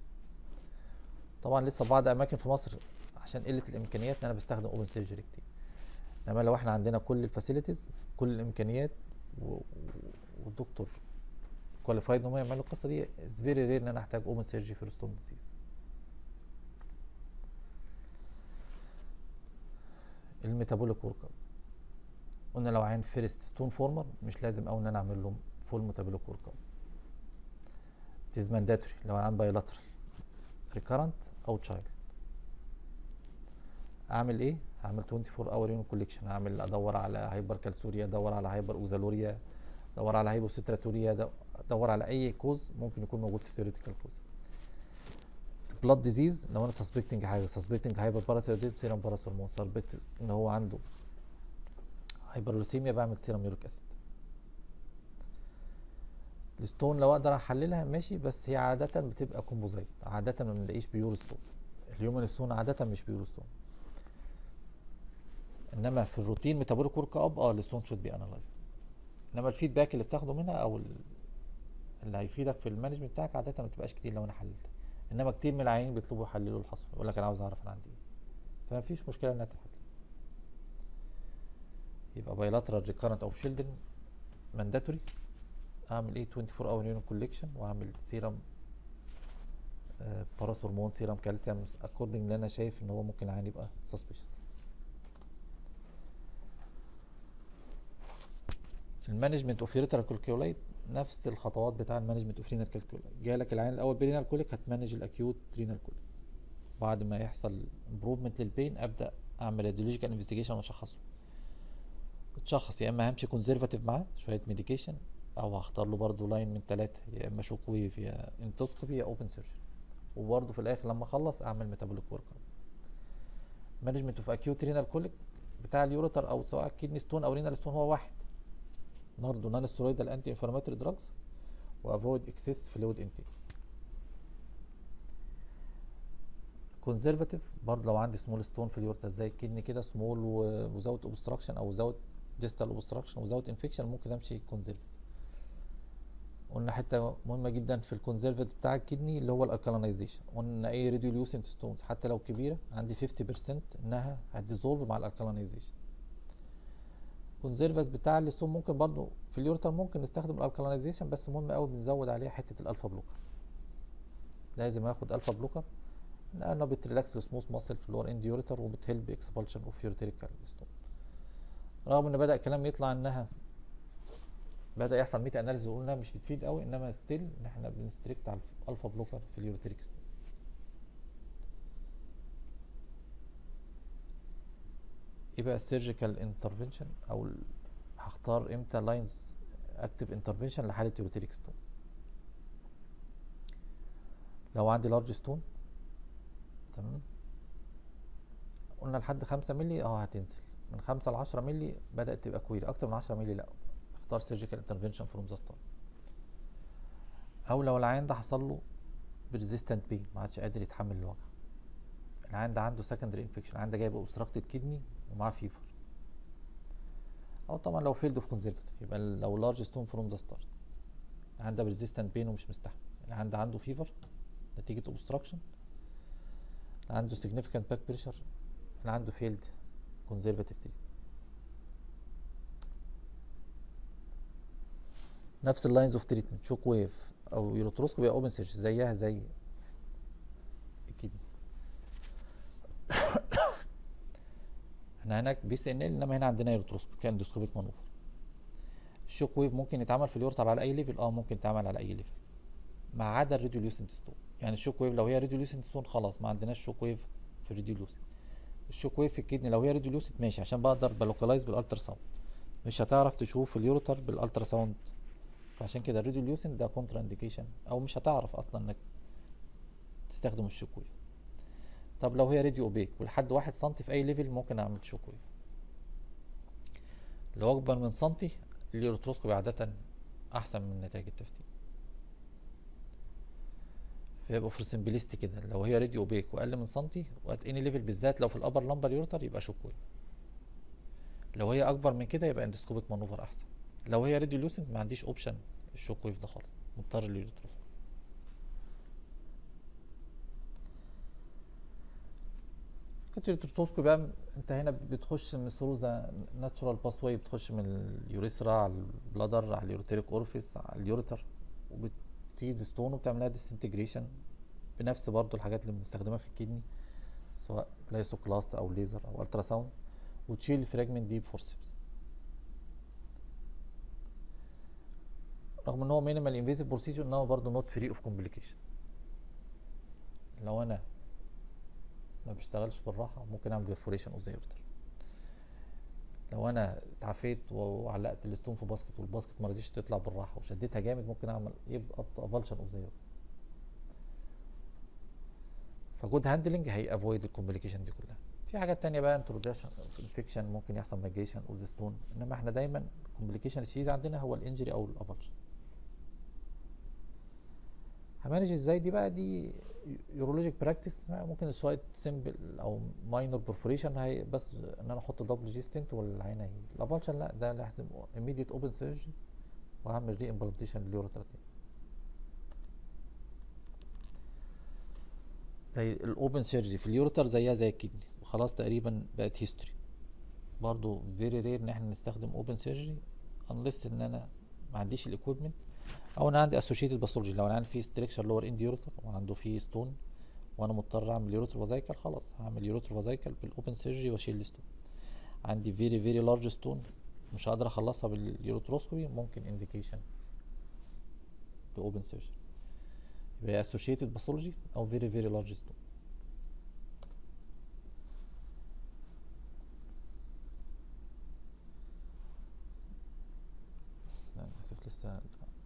طبعا لسه بعض اماكن في مصر عشان قله الامكانيات ان انا بستخدم اوبن سيرجري كتير انما لو احنا عندنا كل الفاسيلتيز كل الامكانيات و- والدكتور كواليفايد ان هم يعملوا القصه دي اتس فيري رير ان انا احتاج اوبن سيرجري في ستون ديزيز الميتابوليك ورك اب قلنا لو عين فيرست ستون فورمر مش لازم قوي ان انا اعمل له فول ميتابوليك ورك اب تيز مانداتوري لو انا عن بايلاترال ريكارنت او تشايلد اعمل ايه هعمل 24 اور يونت كوليكشن هعمل ادور على هايبر كالسوريا ادور على هايبر اوزالوريا ادور على هايبوستراتوريا ادور على اي كوز ممكن يكون موجود في ثيوريتيكال كوز بلاد ديزيز لو انا سسبكتنج حاجه سسبكتنج هايبر باراسيرويد سيرم باراسورمون سسبكت ان هو عنده هايبروليسيميا بعمل سيرم يوريك اسيد الستون لو اقدر احللها ماشي بس هي عاده بتبقى كومبوزايت عاده ما بنلاقيش بيور ستون الهيومن ستون عاده مش بيور ستون انما في الروتين ميتابوليك ورك اب اه الستون شود بي انالايزد انما الفيدباك اللي بتاخده منها او ال- اللي هيفيدك في المانجمنت بتاعك عاده ما بتبقاش كتير لو انا حللت انما كتير من العيانين بيطلبوا يحللوا الحصوه يقول لك انا عاوز اعرف انا عندي ايه فما فيش مشكله انها تتحل يبقى بايلاترال ريكارنت او شيلدن مانداتوري اعمل ايه 24 اور يونت كوليكشن واعمل سيرم باراث هرمون سيرم كالسيوم اكوردنج اللي انا شايف ان هو ممكن العين يبقى سسبيشس المانجمنت اوف يوريترال كولكيولايت نفس الخطوات بتاع المانجمنت اوف رينال كولكيولايت جالك العين الاول برينال كوليك هتمانج الاكيوت رينال كوليك بعد ما يحصل امبروفمنت للبين ابدا اعمل راديولوجيكال انفستيجيشن واشخصه اتشخص يا اما همشي كونزرفاتيف معاه شويه ميديكيشن او هختار له برضه لاين من ثلاثه يا اما شوك ويف يا انتوسكوبي يا اوبن سيرجري وبرضه في الاخر لما اخلص اعمل ميتابوليك ورك مانجمنت اوف اكيوت رينال كوليك بتاع اليوريتر او سواء كيدني ستون او رينال ستون هو واحد برضه نون ستيرويدال انتي انفلاماتوري دراجز وافويد اكسس فلويد انتيك كونزرفاتيف برضه لو عندي سمول ستون في اليورتا زي الكدني كده سمول وزاوت اوبستراكشن او زاوت ديستال اوبستراكشن وزاوت انفكشن ممكن امشي كونزرفاتيف قلنا حته مهمه جدا في الكونزرفاتيف بتاع الكدني اللي هو الالكالينايزيشن قلنا اي ريديوليوسنت ستونز حتى لو كبيره عندي 50% انها هتديزولف مع الالكالينايزيشن كونزرفات بتاع الستون ممكن برضو في اليورتر ممكن نستخدم الالكالينايزيشن بس مهم قوي بنزود عليها حته الالفا بلوكر لازم اخد الفا بلوكر لانه بتريلاكس السموث ماسل في اللور اند يوريتر وبتهلب اكسبالشن اوف يوريتريكال ستون رغم ان بدا الكلام يطلع انها بدا يحصل ميتا اناليز وقلنا مش بتفيد قوي انما ستيل ان احنا بنستريكت على الالفا بلوكر في اليوريتريك ستون ايه بقى السيرجيكال انترفنشن او ال- هختار امتى لاينز اكتف انترفنشن لحاله يوريتريك ستون لو عندي لارج ستون تمام قلنا لحد خمسة مللي اه هتنزل من خمسة لعشرة مللي بدأت تبقى كويري أكتر من عشرة مللي لأ اختار سيرجيكال انترفنشن فروم ذا ستارت أو لو العيان ده حصل له بريزيستنت بين ما عادش قادر يتحمل الوجع العيان ده عنده سكندري انفكشن العيان ده جايب اوبستراكتد كدني ومعاه فيفر او طبعا لو فيلد اوف كونزرفتيف يبقى لو لارج ستون فروم ذا ستارت العيان ده بريزيستنت بين ومش مستحمل العيان ده عنده فيفر نتيجه اوبستراكشن عنده significant باك بريشر اللي عنده فيلد كونزرفاتيف تريت نفس اللاينز اوف تريتمنت شوك ويف او يوروتروسكوبي او اوبن سيرش زيها زي الكدني احنا هناك بي سي ان ال انما هنا عندنا يوروتروسكوبي كان اندوسكوبيك مانوفر الشوك ويف ممكن يتعمل في اليورتر على اي ليفل اه ممكن يتعمل على اي ليفل ما عدا الريديوليوسنت ستون يعني الشوك ويف لو هي ريديوليوسنت ستون خلاص ما عندناش شوك ويف في الريديوليوسنت الشوك ويف في الكدني لو هي ريديوليوسنت ماشي عشان بقدر بلوكلايز بالالترا ساوند مش هتعرف تشوف اليورتر بالالترا ساوند فعشان كده الريديوليوسنت ده كونترا انديكيشن او مش هتعرف اصلا انك تستخدم الشوك ويف طب لو هي راديو اوبيك ولحد واحد سنتي في اي ليفل ممكن اعمل شوك ويف لو اكبر من سنتي اليوروتروسكوبي عادة احسن من نتائج التفتيت فيبقوا في سمبليستي كده لو هي راديو اوبيك واقل من سنتي وات اني ليفل بالذات لو في الابر لمبر يورتر يبقى شوك ويف لو هي اكبر من كده يبقى اندسكوبيك مانوفر احسن لو هي راديو لوسنت ما عنديش اوبشن الشوك ويف ده خالص مضطر لليوروتروسكوبي التروتوسكوبي بقى انت هنا بتخش من ثرو ذا ناتشورال باث واي بتخش من اليوريثرا على البلادر على اليوريتريك اورفيس على اليوريتر وبتسيز ستون وبتعملها ديسنتجريشن بنفس برضو الحاجات اللي بنستخدمها في الكدني سواء لايسوكلاست او ليزر او الترا ساوند وتشيل الفراجمنت دي بفورسبس رغم ان هو مينيمال انفيزيف بروسيجر ان هو برضه نوت فري اوف كومبليكيشن لو انا ما بشتغلش بالراحه ممكن اعمل بيرفوريشن اوف ذا يورتر لو انا اتعافيت وعلقت الستون في باسكت والباسكت ما رضيتش تطلع بالراحه وشديتها جامد ممكن اعمل يبقى افالشن اوف ذا يورتر فجود هاندلنج هي افويد الكومبليكيشن دي كلها في حاجات تانية بقى انتروديشن انفكشن ممكن يحصل ماجيشن اوف ذا ستون انما احنا دايما الكومبليكيشن الشديد عندنا هو الانجري او الافالشن همانج ازاي دي بقى دي يورولوجيك براكتس ممكن شويه سمبل او ماينور برفوريشن هي بس ان انا احط دبل جي ستنت والعين هي الافالشن لا ده لازم immediate اوبن سيرجري وهعمل ري امبلانتيشن لليوروتراتين زي الاوبن سيرجري في اليوروتر زيها زي الكدني خلاص تقريبا بقت هيستوري برضو فيري رير ان احنا نستخدم اوبن سيرجري انليس ان انا ما عنديش الاكويبمنت او انا عندي اسوشيتد باثولوجي لو انا عندي في ستريكشر لور اند يوروتر وعنده فيه ستون وانا مضطر اعمل يوروتر فازايكل خلاص هعمل يوروتر فازايكل بالاوبن سيرجري واشيل الستون عندي فيري فيري لارج ستون مش هقدر اخلصها باليوروتروسكوبي ممكن انديكيشن باوبن سيرجري يبقى اسوشيتد باثولوجي او فيري فيري لارج ستون لا للاسف لسه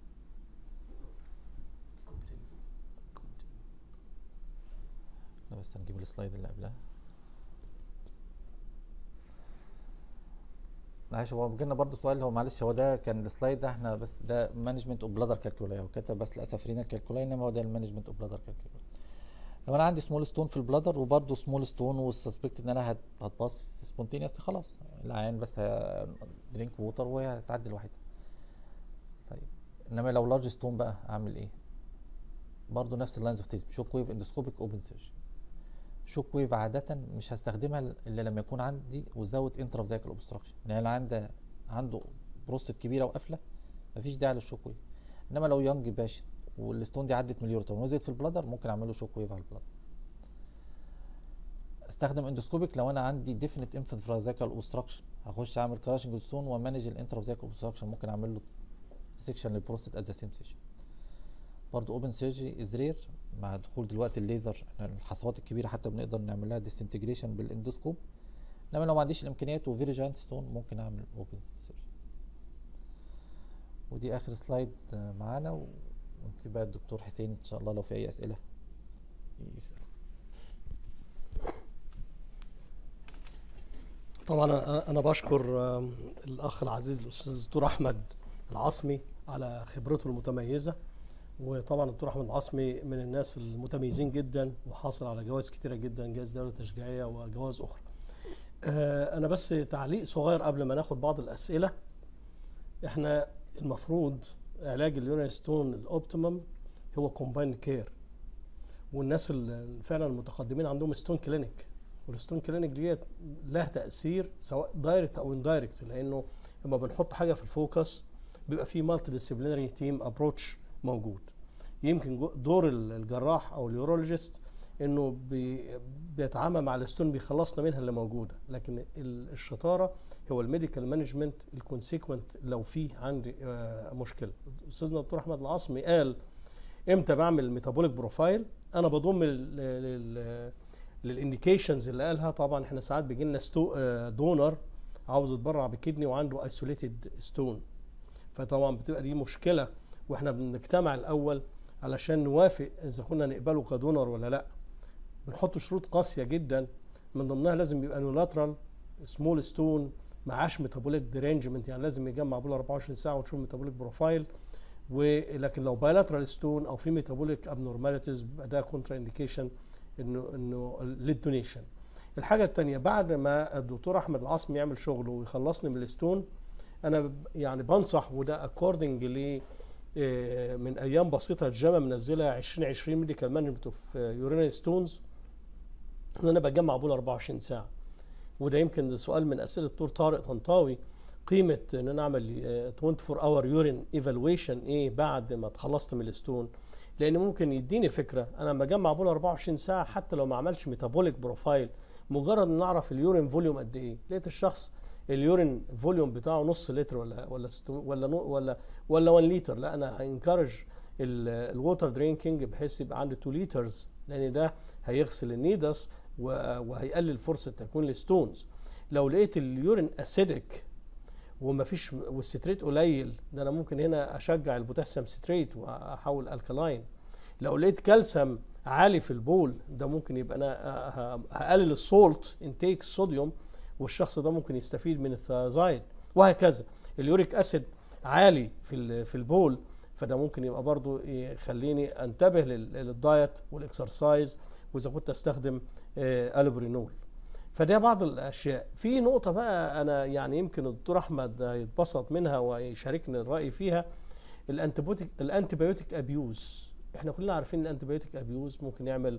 لا بس هنجيب السلايد اللي قبلها معلش هو جالنا برضه سؤال هو معلش هو ده كان السلايد ده احنا بس ده مانجمنت اوف بلادر كالكولاي هو كتب بس للاسف رينا كالكولاي انما هو ده المانجمنت اوف بلادر كالكولاي لو انا عندي سمول ستون في البلادر وبرضه سمول ستون والسسبكت ان انا هت- هتباص سبونتينيوس خلاص العيان بس درينك ووتر وهي هتعدي لوحدها طيب انما لو لارج ستون بقى اعمل ايه؟ برضه نفس اللاينز اوف تيست شوك ويف اندوسكوبيك اوبن سيرجري شوك ويف عادة مش هستخدمها الا لما يكون عندي وزاوت انترافزايكال اوبستراكشن يعني اللي عنده عنده بروستات كبيره وقافله مفيش داعي للشوك ويف انما لو يونج باشن والستون دي عدت مليورتر ونزلت في البلادر ممكن اعمل له شوك ويف على البلادر استخدم اندوسكوبيك لو انا عندي ديفينيت انفرازايكال اوبستراكشن هخش اعمل كراشنج ستون ومانج الانترافزايكال اوبستراكشن ممكن اعمل له سيكشن للبروستات ات ذا سيم سيشن برضه اوبن سيرجري از رير مع دخول دلوقتي الليزر الحصوات الكبيره حتى بنقدر نعمل لها ديسنتجريشن بالاندوسكوب انما لو ما عنديش الامكانيات وفيري جاينت ستون ممكن اعمل اوبن سيرجري ودي اخر سلايد آه، معانا ونسيب بقى الدكتور حسين ان شاء الله لو في اي اسئله يسال طبعا أنا- انا بشكر آم، الاخ العزيز الاستاذ الدكتور احمد العاصمي على خبرته المتميزه وطبعا الدكتور احمد العاصمي من الناس المتميزين جدا وحاصل على جوائز كتيره جدا جائزه دوله تشجيعيه وجوائز اخرى آه، انا بس تعليق صغير قبل ما ناخد بعض الاسئله احنا المفروض علاج اليورين ستون الاوبتيمم هو كومبايند كير والناس اللي فعلا المتقدمين عندهم ستون كلينيك والستون كلينيك ديت لها تاثير سواء دايركت او اندايركت لانه لما بنحط حاجه في الفوكس بيبقى في مالتي ديسيبلينري تيم ابروتش موجود يمكن جو- دور ال- الجراح او اليورولوجيست انه بي بيتعامل مع الستون بيخلصنا منها اللي موجوده لكن ال- الشطاره هو الميديكال مانجمنت الكونسيكونت لو في عندي آه، مشكله استاذنا الدكتور احمد العاصمي قال امتى بعمل ميتابوليك بروفايل انا بضم لل- لل- للانديكيشنز اللي قالها طبعا احنا ساعات بيجي لنا ستو آه، دونر عاوز يتبرع بكدني وعنده ايسوليتد ستون فطبعا بتبقى دي مشكله واحنا بنجتمع الاول علشان نوافق اذا كنا نقبله كدونر ولا لا بنحط شروط قاسيه جدا من ضمنها لازم يبقى نولاترال سمول ستون معاش ميتابوليك ديرينجمنت يعني لازم يجمع بول 24 ساعه ونشوف ميتابوليك بروفايل ولكن لو بايلاترال ستون او في ميتابوليك ابنورماليتيز بيبقى ده كونترا انديكيشن انه انه للدونيشن الحاجه الثانيه بعد ما الدكتور احمد العاصمي يعمل شغله ويخلصني من الستون انا ب- يعني بنصح وده اكوردنج ل آه، من ايام بسيطه الجامعه منزلها 2020 ميديكال مانجمنت اوف يورينري ستونز ان انا بجمع بول 24 ساعه وده يمكن ده سؤال من اسئله الدكتور طارق طنطاوي قيمه ان انا اعمل آه، 24 اور يورين ايفالويشن ايه بعد ما اتخلصت من الستون لان ممكن يديني فكره انا لما اجمع بول 24 ساعه حتى لو ما عملش ميتابوليك بروفايل مجرد ان اعرف اليورين فوليوم قد ايه لقيت الشخص اليورين فوليوم بتاعه نص لتر ولا ولا ستو ولا نو ولا ولا 1 لتر لا انا هانكرج الووتر درينكينج بحيث يبقى عندي 2 لترز لان ده هيغسل النيدس و- وهيقلل فرصه تكوين الستونز لو لقيت اليورين اسيدك ومفيش والستريت قليل ده انا ممكن هنا اشجع البوتاسيوم ستريت واحول الكلاين لو لقيت كالسيوم عالي في البول ده ممكن يبقى انا ه- هقلل السولت انتيك الصوديوم والشخص ده ممكن يستفيد من الثيازايد وهكذا اليوريك اسيد عالي في ال- في البول فده ممكن يبقى برضو يخليني انتبه لل- للدايت والاكسرسايز واذا كنت استخدم آه، البرينول فده بعض الاشياء في نقطه بقى انا يعني يمكن الدكتور احمد يتبسط منها ويشاركني الراي فيها الانتيبيوتيك الانتيبيوتيك ابيوز احنا كلنا عارفين الانتيبيوتيك ابيوز ممكن يعمل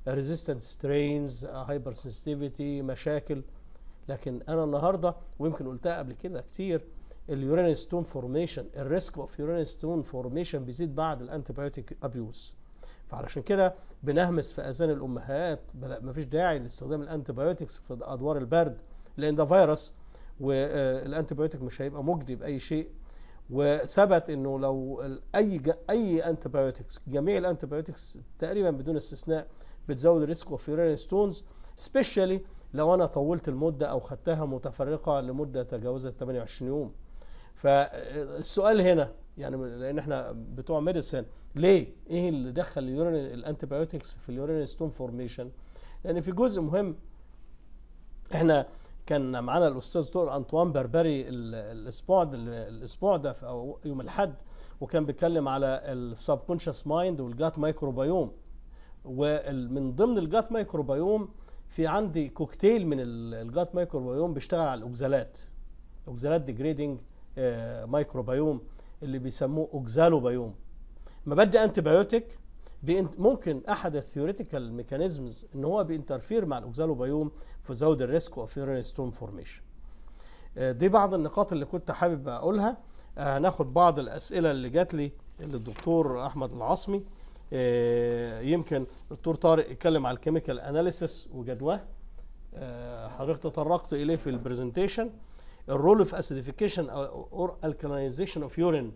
ريزيستنت سترينز هايبر سنسيتيفيتي مشاكل لكن انا النهارده ويمكن قلتها قبل كده كتير اليورين ستون فورميشن الريسك اوف يورين ستون فورميشن بيزيد بعد الانتيبيوتيك ابيوز فعلشان كده بنهمس في اذان الامهات ما فيش داعي لاستخدام الانتيبيوتكس في ادوار البرد لان ده فيروس والانتيبيوتيك مش هيبقى مجدي باي شيء وثبت انه لو اي ج- اي انتيبيوتكس جميع الانتيبيوتكس تقريبا بدون استثناء بتزود الريسك اوف يورين ستونز سبيشالي لو انا طولت المده او خدتها متفرقه لمده تجاوزت 28 يوم فالسؤال هنا يعني لان احنا بتوع ميديسن ليه ايه اللي دخل اليورين الانتيبيوتكس في اليورين ستون فورميشن لان في جزء مهم احنا كان معانا الاستاذ دكتور انطوان بربري ال- الاسبوع ده الاسبوع ده في أو يوم الاحد وكان بيتكلم على السبكونشس مايند والجات مايكروبيوم ومن ضمن الجات مايكروبيوم في عندي كوكتيل من ال- الجات مايكروبيوم بيشتغل على الاوكزالات اوكزالات ديجريدنج مايكروبيوم اللي بيسموه اوكزالوبيوم ما بدي انتي بايوتيك بينت- ممكن احد الثيوريتيكال ميكانيزمز ان هو بينترفير مع الاوكزالوبيوم في زود الريسك اوف يورين ستون فورميشن دي بعض النقاط اللي كنت حابب اقولها آه، هناخد بعض الاسئله اللي جات لي للدكتور احمد العاصمي آه، يمكن الدكتور طارق يتكلم على الكيميكال اناليسيس وجدواه آه، حضرتك تطرقت اليه في البرزنتيشن الرول اوف اسيديفيكيشن اور الكالينايزيشن اوف يورين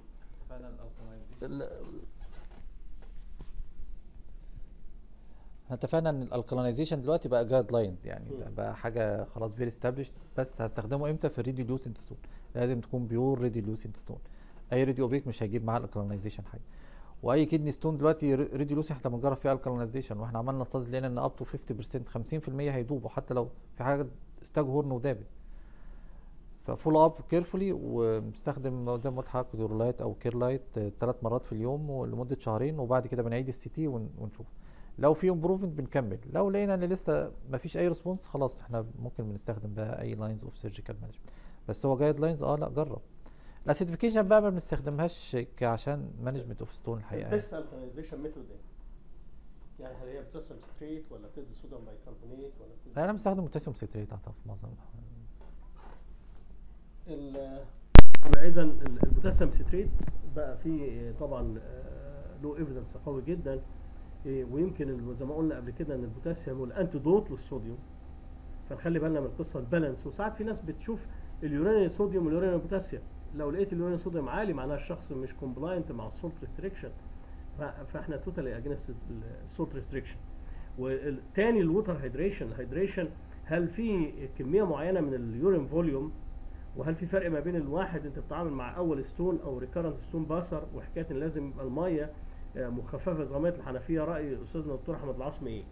احنا اتفقنا ان الالكالينايزيشن دلوقتي بقى جايد لاينز يعني مم. بقى حاجه خلاص فيري استابليشد بس هستخدمه امتى في الريديو لوسنت ستون لازم تكون بيور ريديو لوسنت ستون اي ريديو اوبيك مش هيجيب معاه الالكالينايزيشن حاجه واي كدني ستون دلوقتي ريديو لوسنت احنا بنجرب فيها الكالينايزيشن واحنا عملنا ستاز لقينا ان اب تو 50% 50% هيدوبوا حتى لو في حاجه ستاج هورن ودابت ففول اب كيرفولي ومستخدم زي ما قلت حضرتك دورلايت او كيرلايت ثلاث مرات في اليوم لمده شهرين وبعد كده بنعيد السي تي ونشوف لو في امبروفمنت بنكمل لو لقينا ان لسه ما فيش اي ريسبونس خلاص احنا ممكن بنستخدم بقى اي لاينز اوف سيرجيكال مانجمنت بس هو جايد لاينز اه لا جرب الاسيديفيكيشن بقى ما بنستخدمهاش عشان مانجمنت اوف ستون الحقيقه يعني. البيست الكالينايزيشن ميثود ايه؟ يعني هل هي بترسم ستريت ولا بتدي صوديوم بايكربونات ولا بتدي انا بستخدم بوتاسيوم سيتريت اعتقد في معظم الأحوال. اذا البوتاسيوم ستريت بقى فيه طبعا آه، له ايفيدنس قوي جدا إيه، ويمكن ال- زي ما قلنا قبل كده ان البوتاسيوم هو الانتيدوت للصوديوم فنخلي بالنا من القصه البالانس وساعات في ناس بتشوف اليوراني صوديوم واليوراني بوتاسيوم لو لقيت اليوراني صوديوم عالي معناها الشخص مش كومبلاينت مع السولت ريستريكشن فاحنا توتالي اجينست السولت ريستريكشن والتاني الووتر هيدريشن هيدريشن هل في كميه معينه من اليورين فوليوم وهل في فرق ما بين الواحد انت بتتعامل مع اول ستون او ريكارنت ستون باسر وحكايه ان لازم يبقى الميه آه، مخففه زي ميه الحنفيه راي استاذنا الدكتور احمد العاصمي ايه؟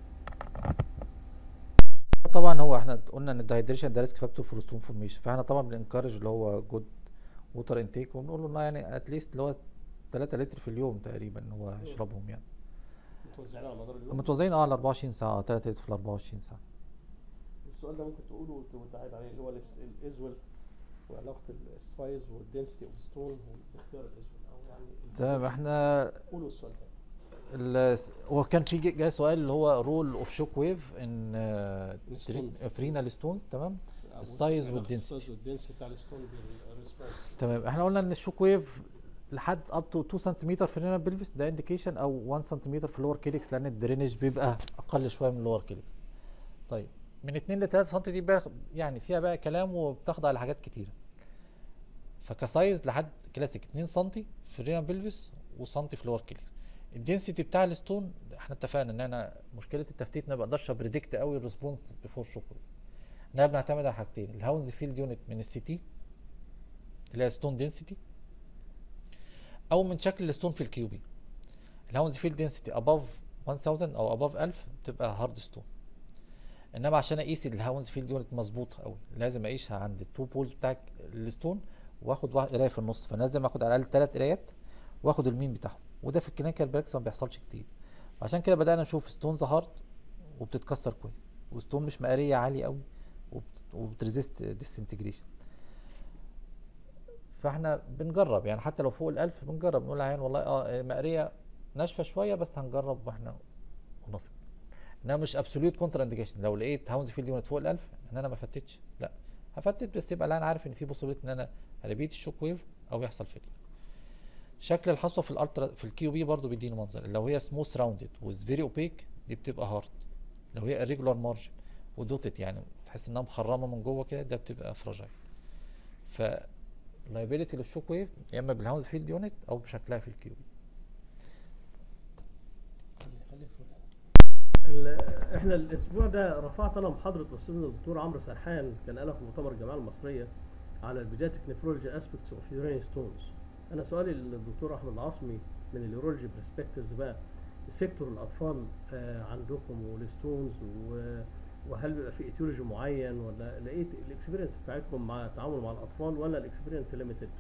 طبعا هو احنا قلنا ان الدايدريشن ده ريسك فاكتور فور ستون فورميشن فاحنا طبعا بننكرج اللي هو جود ووتر انتيك وبنقول له انه يعني اتليست اللي هو 3 لتر في اليوم تقريبا ان هو يشربهم يعني متوزعين على مدار اليوم متوزعين اه على 24 ساعه 3 لتر في ال 24 ساعه السؤال ده ممكن تقوله وت- وتعيد عليه اللي هو الازول وعلاقه السايز والدنسيتي اوف ستون واختيار الازول او يعني تمام احنا قولوا السؤال ده ال- هو كان في جا- جاي سؤال اللي هو رول اوف شوك ويف ان الستون. فرينا الستونز تمام أو السايز علاقة والدنسيتي. السايز والدنسيتي بتاع الستون بالريسبونس تمام احنا قلنا ان الشوك ويف لحد اب تو 2 سنتيمتر في الرينا بلفس ده انديكيشن او 1 سنتيمتر في اللور كيلكس لان الدرينج بيبقى اقل شويه من اللور كيلكس طيب من 2 ل 3 سم دي بقى يعني فيها بقى كلام وبتخضع لحاجات كتيره فكسايز لحد كلاسيك 2 سم في الرينا بلفس وسنتي في اللور كيلكس الدنسيتي بتاع الستون احنا اتفقنا ان انا مشكله التفتيت ان انا ما بقدرش ابريدكت قوي الريسبونس بيفور شوك ويف احنا بنعتمد على حاجتين الهاونز فيلد يونت من السي تي اللي هي ستون دنسيتي او من شكل الستون في الكيو بي الهاونز فيلد دنسيتي اباف 1000 او اباف 1000 بتبقى هارد ستون انما عشان اقيس الهاونز فيلد يونت مظبوطه قوي لازم اقيسها عند التو بولز بتاع الستون واخد واحد قرايه في النص فلازم اخد على الاقل ثلاث قرايات واخد المين بتاعهم وده في الكلينيكال براكتس ما بيحصلش كتير عشان كده بدانا نشوف ستونز هارد وبتتكسر كويس وستون مش مقاريه عاليه قوي وبت- وبتريزيست ديسنتجريشن فاحنا بنجرب يعني حتى لو فوق الألف بنجرب نقول للعيان والله اه مقرية ناشفة شوية بس هنجرب واحنا ونصب انها مش ابسوليوت كونتر انديكيشن لو لقيت هاونز فيلد يونت فوق ال 1000 ان انا ما فتتش لا هفتت بس يبقى لا انا عارف ان في بوسيبيليتي ان انا ريبيت الشوك ويف او يحصل فيلير شكل الحصوه في الالترا في الكيو بي برضه بيديني منظر لو هي سموث راوندد ويز فيري اوبيك دي بتبقى هارد لو هي irregular مارجن ودوتت يعني تحس انها مخرمه من جوه كده ده بتبقى فراجايل ف liability للشوك ويف يا اما بالهاوند فيلد يونت او بشكلها في الكيو بي ال- احنا الاسبوع ده رفعت انا محاضره استاذنا الدكتور عمرو سرحان كان قالها في مؤتمر الجامعه المصريه على البيدياتريك نفرولوجي اسبكتس اوف يورين ستونز انا سؤالي للدكتور احمد العاصمي من اليورولوجي برسبكتيفز بقى سيكتور الاطفال آه، عندكم والستونز و- وهل بيبقى في ايتيولوجي معين ولا لقيت الاكسبيرينس بتاعتكم مع التعامل مع الاطفال ولا الاكسبيرينس ليميتد؟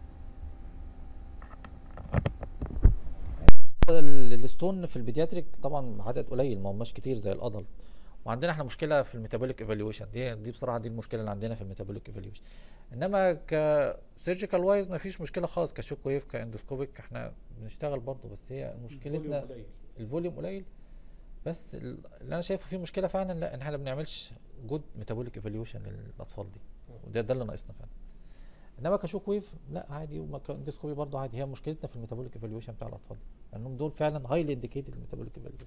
ال- الستون في البيدياتريك طبعا عدد قليل ما هماش كتير زي الادلت وعندنا احنا مشكله في الميتابوليك ايفالويشن دي دي بصراحه دي المشكله اللي عندنا في الميتابوليك ايفالويشن انما ك سيرجيكال وايز ما فيش مشكله خالص كشوك ويف كاندوسكوبيك احنا بنشتغل برضه بس هي مشكلتنا الفوليوم قليل بس ال- اللي انا شايفه فيه مشكله فعلا لا ان احنا ما بنعملش جود ميتابوليك ايفالويشن للاطفال دي وده ده اللي ناقصنا فعلا انما كشوك ويف لا عادي وكاندوسكوبي برضه عادي هي مشكلتنا في الميتابوليك ايفالويشن بتاع الاطفال لانهم دول فعلا هايلي انديكيتد الميتابوليك ايفالويشن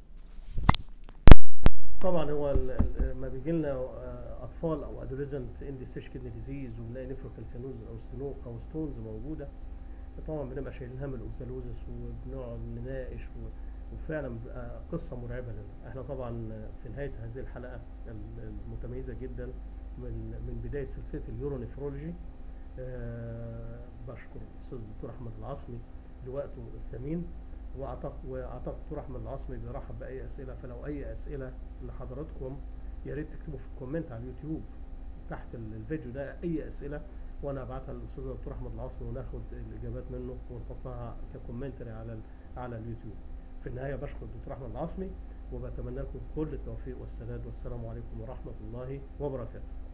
طبعا هو ال- ال- ما بيجي لنا آه، اطفال او ادوليزنت اندي ستيج كدني ديزيز ونلاقي نيفروكالسينوز او ستينو او ستونز موجوده طبعا بنبقى شايلين هم الاوكسالوزس وبنقعد نناقش و- وفعلا بتبقى قصه مرعبه لنا احنا طبعا في نهايه هذه الحلقه ال- المتميزه جدا من من بدايه سلسله اليورونيفرولوجي آه، بشكر الاستاذ الدكتور احمد العاصمي لوقته الثمين واعتقد واعتقد الدكتور احمد العاصمي بيرحب باي اسئله فلو اي اسئله لحضراتكم يا ريت تكتبوا في الكومنت على اليوتيوب تحت ال- الفيديو ده اي اسئله وانا ابعتها للاستاذ الدكتور احمد العاصمي وناخد الاجابات منه ونحطها ككومنتري على ال- على اليوتيوب في النهايه بشكر الدكتور احمد العاصمي وبتمنى لكم كل التوفيق والسداد والسلام عليكم ورحمه الله وبركاته